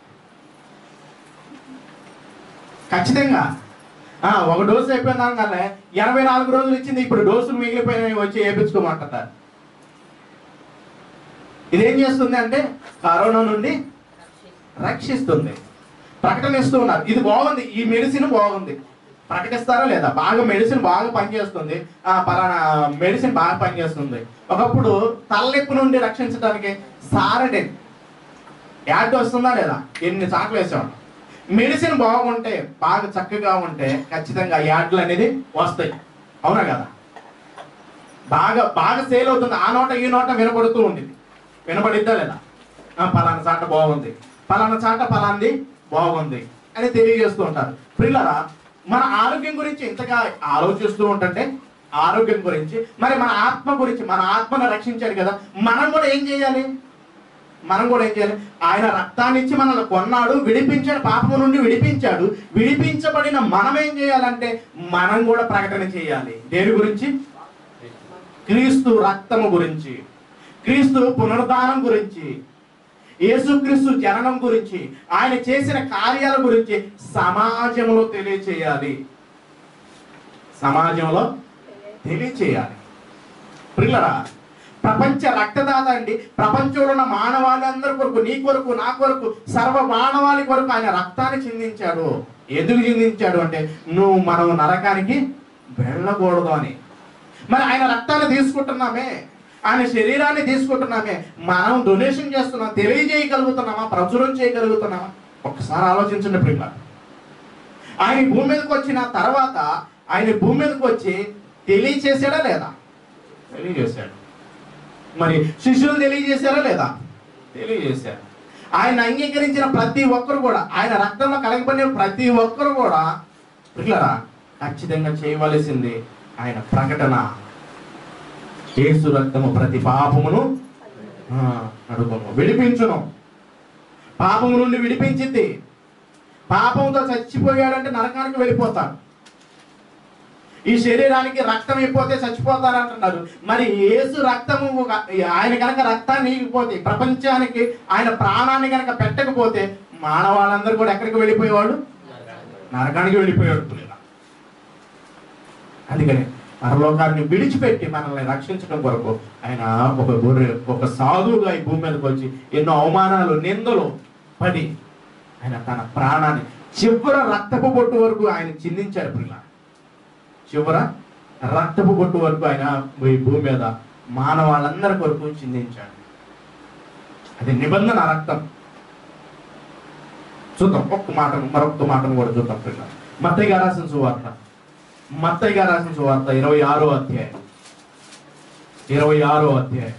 ఖచ్చితంగా ఆ, ఒక డోసు అయిపోయిన దానికల్లా ఎనభై నాలుగు రోజులు ఇచ్చింది ఇప్పుడు డోసులు మిగిలిపోయినవి వచ్చి వేయించుకోమంటారు ఇదేం చేస్తుంది అంటే కరోనా నుండి రక్షిస్తుంది ప్రకటన ఇస్తూ ఉన్నారు ఇది బాగుంది ఈ మెడిసిన్ బాగుంది ప్రకటిస్తారా లేదా బాగా మెడిసిన్ బాగా పనిచేస్తుంది ఆ పలానా మెడిసిన్ బాగా పనిచేస్తుంది ఒకప్పుడు తలనొప్పి నుండి రక్షించడానికి సారడెన్ యాడ్ వస్తుందా లేదా ఎన్ని సార్లు వేసేవాడు మెడిసిన్ బాగుంటే బాగా చక్కగా ఉంటే ఖచ్చితంగా యాడ్లు అనేది వస్తాయి అవునా కదా బాగా బాగా సేల్ అవుతుంది ఆ నోట ఈ నోట వినపడుతూ ఉండేది వినపడిద్దా లేదా ఆ, పలానా చాట బాగుంది పలానా చాట పలాంది బాగుంది అని తెలియజేస్తూ ఉంటారు పిల్లరా మన ఆరోగ్యం గురించి ఇంతగా ఆలోచిస్తూ ఉంటుంటే ఆరోగ్యం గురించి మరి మన ఆత్మ గురించి మన ఆత్మను రక్షించాడు కదా మనం కూడా ఏం చేయాలి మనం కూడా ఏం చేయాలి ఆయన రక్తాన్ని ఇచ్చి మనల్ని కొన్నాడు విడిపించాడు పాపము నుండి విడిపించాడు విడిపించబడిన మనం ఏం చేయాలంటే మనం కూడా ప్రకటన చేయాలి దేని గురించి క్రీస్తు రక్తము గురించి క్రీస్తు పునరుద్ధానం గురించి యేసుక్రీస్తు జననం గురించి ఆయన చేసిన కార్యాల గురించి సమాజంలో తెలియచేయాలి సమాజంలో తెలియచేయాలి ప్రిల్లరా ప్రపంచ రక్తదాత అండి ప్రపంచంలో ఉన్న మానవాళి అందరి కొరకు నీ కొరకు నా కొరకు సర్వ మానవాళి కొరకు ఆయన రక్తాన్ని చిందించాడు ఎందుకు చిందించాడు అంటే నువ్వు మనం నరకానికి వెళ్ళకూడదు అని మరి ఆయన రక్తాన్ని తీసుకుంటున్నామే ఆయన శరీరాన్ని తీసుకుంటున్నామే మనం డొనేషన్ చేస్తున్నాం తెలియజేయగలుగుతున్నామా ప్రచురం చేయగలుగుతున్నామా ఒక్కసారి ఆలోచించండి ప్రియుల ఆయన ఈ భూమి మీదకి వచ్చిన తర్వాత ఆయన ఈ భూమి మీదకి వచ్చి తెలియచేసాడా లేదా తెలియజేశాడు మరి శిష్యులు తెలియజేశారా లేదా తెలియజేశారు ఆయన అంగీకరించిన ప్రతి ఒక్కరు కూడా ఆయన రక్తంలో కలగబడిన ప్రతి ఒక్కరు కూడా పిల్లరా ఖచ్చితంగా చేయవలసింది ఆయన ప్రకటన యేసు రక్తము ప్రతి పాపమును ఆ, అడుగును విడిపించును పాపము నుండి విడిపించింది పాపంతో చచ్చిపోయాడంటే నరకానికి వెళ్ళిపోతాడు ఈ శరీరానికి రక్తం అయిపోతే చచ్చిపోతారు అంటున్నారు మరి యేసు రక్తము ఒక- ఆయన కనుక రక్తాన్ని ఇగిపోతే ప్రపంచానికి ఆయన ప్రాణాన్ని కనుక పెట్టకపోతే మానవాళ్ళందరూ కూడా ఎక్కడికి వెళ్ళిపోయేవాడు నరకానికి వెళ్ళిపోయాడు పిల్లల అందుకని పరలోకాన్ని విడిచిపెట్టి మనల్ని రక్షించడం కొరకు ఆయన ఒక గొర్రె ఒక సాధువుగా ఈ భూమి మీదకి వచ్చి ఎన్నో అవమానాలు నిందలు పడి ఆయన తన ప్రాణాన్ని చివర రక్తపు బొట్టు వరకు ఆయన చిందించాడు పిల్ల చివర రక్తపు బొట్టు వరకు ఆయన ఈ భూమి మీద మానవాళ్ళందరి కొరకు చిందించాడు అది నిబంధన రక్తం చూద్దాం ఒక్క మాట మరొక మాటను కూడా చూద్దాం పిల్ల మత్తయ్య గారు రాసిన సువార్త మత్తయ్య గారు రాసిన సువార్త ఇరవై ఆరో అధ్యాయం ఇరవై ఆరో అధ్యాయం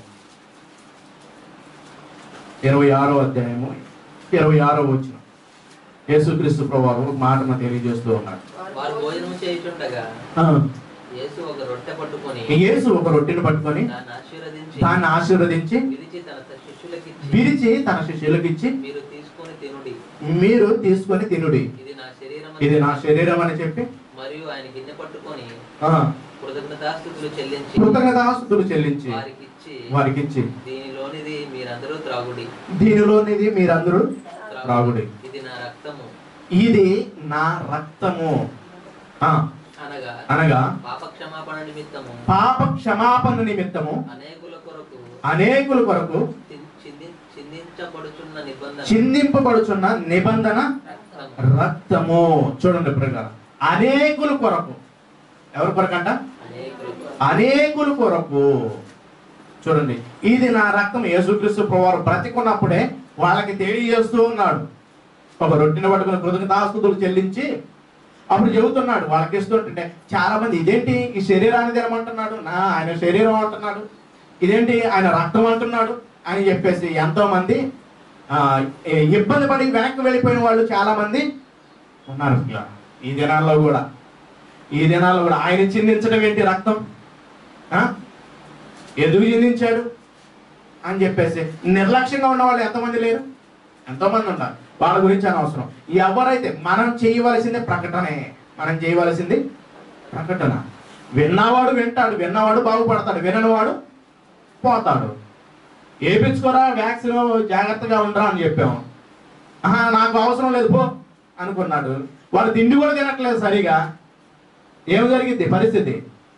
ఇరవై ఆరో అధ్యాయము ఇరవై ఆరో వచ్చిన యేసుక్రీస్తు ప్రభావం ఒక మాటను తెలియజేస్తూ ఉన్నాడు వారు భోజనం చేయుచుండగా ఆ, యేసు ఒక రొట్టె పట్టుకొని యేసు ఒక రొట్టెను పట్టుకొని దాన్ని ఆశీర్వదించి దాన్ని ఆశీర్వదించి విరిచి తన శిష్యులకిచ్చి విరిచి తన శిష్యులకిచ్చి మీరు తీసుకొని తినుడి మీరు తీసుకొని తినుడి ఇది నా శరీరం ఇది నా శరీరం అని చెప్పి మరియు ఆయన గిన్నె పట్టుకొని ఆ, కృతజ్ఞతాస్థుతులు చెల్లించి కృతజ్ఞతాస్తుతులు చెల్లించి వారికి ఇచ్చి వారికిచ్చి దీనిలోనిది మీరందరూ త్రాగుడి దీనిలోనిది మీరందరూ త్రాగుడి ఇది నా రక్తము ఇది నా రక్తము ఆ, అనగా అనగా పాప క్షమాపణ నిమిత్తము పాప క్షమాపణ నిమిత్తము అనేకుల కొరకు అనేకుల కొరకు చింది- చింది- చిందించబడుచున్న నిబంధన చిందింపబడుచున్న నిబంధన రక్తము రక్తము చూడండి ప్రకారం అనేకుల కొరకు ఎవరి కొరకంట అనేకుల కొరకు అనేకుల కొరకు చూడండి ఇది నా రక్తం యేసుక్రీస్తు ప్రభువారు బ్రతికున్నప్పుడే వాళ్ళకి తెలియజేస్తూ ఉన్నాడు ఒక రొట్టెని పట్టుకుని కృతజ్ఞతాస్తుతులు చెల్లించి అప్పుడు చెబుతున్నాడు వాళ్ళకి ఇస్తుంటే చాలా మంది ఇదేంటి ఈ శరీరాన్ని తినమంటున్నాడు నా ఆయన శరీరం అంటున్నాడు ఇదేంటి ఆయన రక్తం అంటున్నాడు అని చెప్పేసి ఎంతో మంది ఆ, ఏ- ఇబ్బంది పడి వెనక్కి వెళ్ళిపోయిన వాళ్ళు చాలా మంది ఉన్నారు ఇలా. ఈ దినాల్లో కూడా ఈ దినాల్లో కూడా ఆయన చిందించడం ఏంటి రక్తం ఆ? ఎందుకు చిందించాడు అని చెప్పేసి నిర్లక్ష్యంగా ఉన్న వాళ్ళు ఎంతమంది లేరు ఎంతోమంది ఉన్నారు వాళ్ళ గురించి అనవసరం ఎవరైతే మనం చేయవలసింది ప్రకటనే మనం చేయవలసింది ప్రకటన విన్నవాడు వింటాడు విన్నవాడు బాగుపడతాడు విననివాడు పోతాడు వేపించుకోరా వ్యాక్సిన్ జాగ్రత్తగా ఉండరా అని చెప్పాము ఆహా నాకు అవసరం లేదు పో అనుకున్నాడు వాడు తిండి కూడా తినట్లేదు సరిగా ఏం జరిగింది పరిస్థితి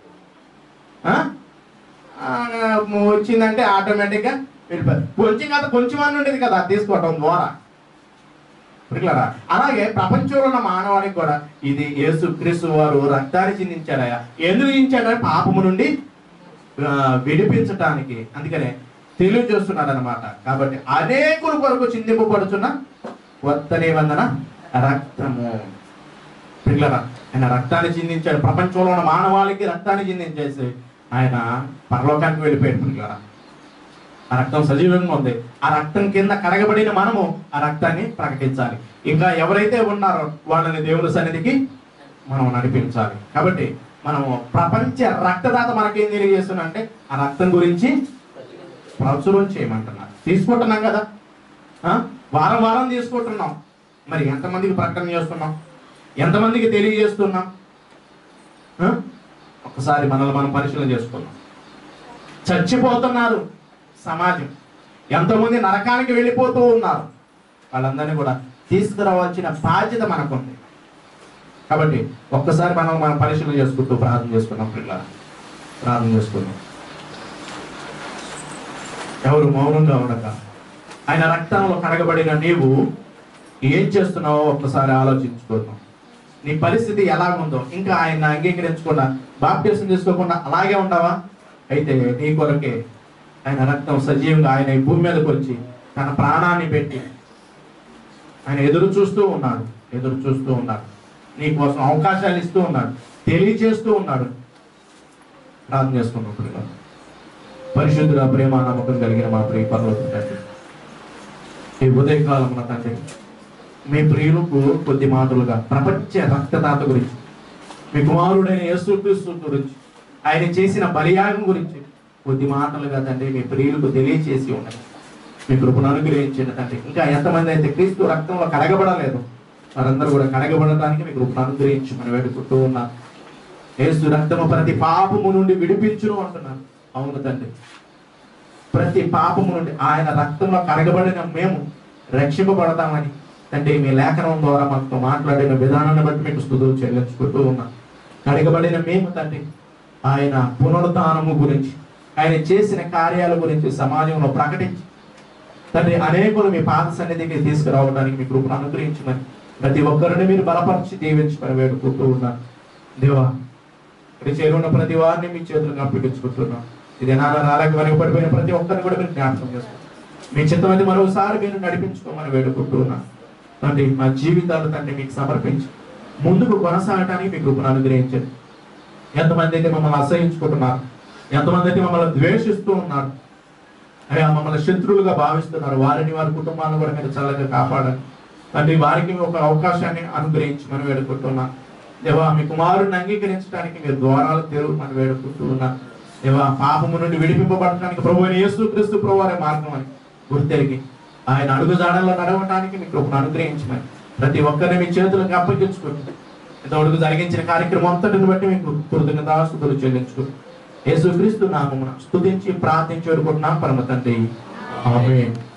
ఆ? ఆ, వచ్చిందంటే ఆటోమేటిక్గా వెళ్ళిపోయారు కొంచెం కదా కొంచెం అని ఉండేది కదా అది తీసుకోవటం ద్వారా పిల్లరా అలాగే ప్రపంచంలో ఉన్న మానవానికి కూడా ఇది యేసు క్రీస్తు వారు రక్తాన్ని చిందించాడయా ఎందుకు చిందించాడని పాపము నుండి ఆ, విడిపించటానికి అందుకనే తెలియజేస్తున్నాడు అనమాట కాబట్టి అనేకుల కొరకు చిందింపబడుచున్న కొత్త నిబంధన రక్తము పిల్లరా ఆయన రక్తాన్ని చిందించాడు ప్రపంచంలో ఉన్న మానవాళికి రక్తాన్ని చిందించేసి ఆయన పరలోకానికి వెళ్ళిపోయాడు పిల్లరా ఆ రక్తం సజీవంగా ఉంది ఆ రక్తం కింద కడగబడిన మనము ఆ రక్తాన్ని ప్రకటించాలి ఇంకా ఎవరైతే ఉన్నారో వాళ్ళని దేవుని సన్నిధికి మనం నడిపించాలి కాబట్టి మనము ప్రపంచ రక్తదాత మనకేం తెలియజేస్తున్నా అంటే ఆ రక్తం గురించి ప్రచురం చేయమంటున్నారు తీసుకుంటున్నాం కదా ఆ? వారం వారం తీసుకుంటున్నాం మరి ఎంతమందికి ప్రకటన చేస్తున్నాం ఎంతమందికి తెలియజేస్తున్నాం ఆ? ఒకసారి మనల్ని మనం పరిశీలన చేసుకున్నాం చచ్చిపోతున్నారు సమాజం ఎంతోమంది నరకానికి వెళ్ళిపోతూ ఉన్నారు వాళ్ళందరినీ కూడా తీసుకురావాల్సిన బాధ్యత మనకుంది కాబట్టి ఒక్కసారి మనం మనం పరిశీలన చేసుకుంటూ ప్రార్థన చేసుకున్నాం పిల్లల ప్రార్థన చేసుకున్నాం ఎవరు మౌనంగా ఉండక ఆయన రక్తంలో కడగబడిన నీవు ఏం చేస్తున్నావో ఒక్కసారి ఆలోచించుకుందాం నీ పరిస్థితి ఎలాగుందో ఇంకా ఆయన అంగీకరించకుండా బాప్టిజం తీసుకోకుండా అలాగే ఉండవా అయితే నీ కొరకే ఆయన రక్తం సజీవంగా ఆయన ఈ భూమి మీదకి వచ్చి తన ప్రాణాన్ని పెట్టి ఆయన ఎదురు చూస్తూ ఉన్నాడు ఎదురు చూస్తూ ఉన్నాడు నీ కోసం అవకాశాలు ఇస్తూ ఉన్నాడు తెలియచేస్తూ ఉన్నాడు ప్రార్థన చేసుకున్నాం ప్రియులారా. పరిశుద్ధుల ప్రేమ నమ్మకం కలిగిన మా ప్రియ పర్వతం తండ్రి ఈ ఉదయకాలం తండ్రి మీ ప్రియులకు కొద్ది మాటలుగా ప్రపంచ రక్తదాత గురించి మీ కుమారుడైన యేసుక్రీస్తు గురించి ఆయన చేసిన బలియాగం గురించి కొద్ది మాటలుగా తండ్రి మీ ప్రియులకు తెలియచేసి ఉన్నాయి మీ కృపను అనుగ్రహించిన తండ్రి ఇంకా ఎంతమంది అయితే క్రీస్తు రక్తంలో కడగబడలేదు వారందరూ కూడా కడగబడటానికి మీ కృపను అనుగ్రహించి మనం వేడుకుంటూ ఉన్నాం యేసు రక్తము ప్రతి పాపము నుండి విడిపించును అంటున్నారు అవును తండ్రి ప్రతి పాపము నుండి ఆయన రక్తంలో కడగబడిన మేము రక్షింపబడతామని తండ్రి మీ లేఖనం ద్వారా మనతో మాట్లాడిన విధానాన్ని బట్టి మీకు స్థుతులు చెల్లించుకుంటూ ఉన్నాం కడగబడిన మేము తండ్రి ఆయన పునరుత్నము గురించి ఆయన చేసిన కార్యాల గురించి సమాజంలో ప్రకటించి తండ్రి అనేకులు మీ పాద సన్నిధికి తీసుకురావడానికి మీ కృపను అనుగ్రహించమని ప్రతి ఒక్కరిని మీరు బలపరిచి దీవించమని వేడుకుంటూ ఉన్నాను దేవా ఇక్కడ చేరున్న ప్రతి వారిని మీ చేతులకు అప్పగించుకుంటున్నాం ఇది నాన్న నాలుగు వెనక పడిపోయిన ప్రతి ఒక్కరిని కూడా మీరు జ్ఞాపకం చేసుకోండి మీ చిత్తమైతే మరోసారి మీరు నడిపించుకోమని వేడుకుంటున్నాం తండ్రి మా జీవితాలు తండ్రి మీకు సమర్పించి ముందుకు కొనసాగటానికి మీ కృపను అనుగ్రహించండి ఎంతమంది అయితే మమ్మల్ని అసహించుకుంటున్నారు ఎంతమంది అయితే మమ్మల్ని ద్వేషిస్తూ ఉన్నారు అయ్యా మమ్మల్ని శత్రువులుగా భావిస్తున్నారు వారిని వారి కుటుంబాలను కూడా మీరు చల్లగా కాపాడండి తండ్రి వారికి ఒక అవకాశాన్ని అనుగ్రహించి మనం వేడుకుంటున్నాం దేవా మీ కుమారుడిని అంగీకరించడానికి మీరు ద్వారాలు తెరువు మనం వేడుకుంటూ ఉన్నాం దేవా పాపము నుండి విడిపింపబడటానికి ప్రభు అయిన యేసుక్రీస్తు ప్రభు వారి మార్గం అని గుర్తెరిగి ఆయన అడుగు జాడల్లో నడవటానికి మీ కృపను అనుగ్రహించమని ప్రతి ఒక్కరిని మీ చేతులకు అప్పగించుకుంటుంది ఇంతవరకు జరిగించిన కార్యక్రమం అంతటిని బట్టి మీకు కృతజ్ఞతాస్తుతులు చెల్లించుకుంటూ యేసుక్రీస్తు నామమున స్తుతించి ప్రార్థించి వేడుకుంటున్నాం పరమ తండ్రి ఆమేన్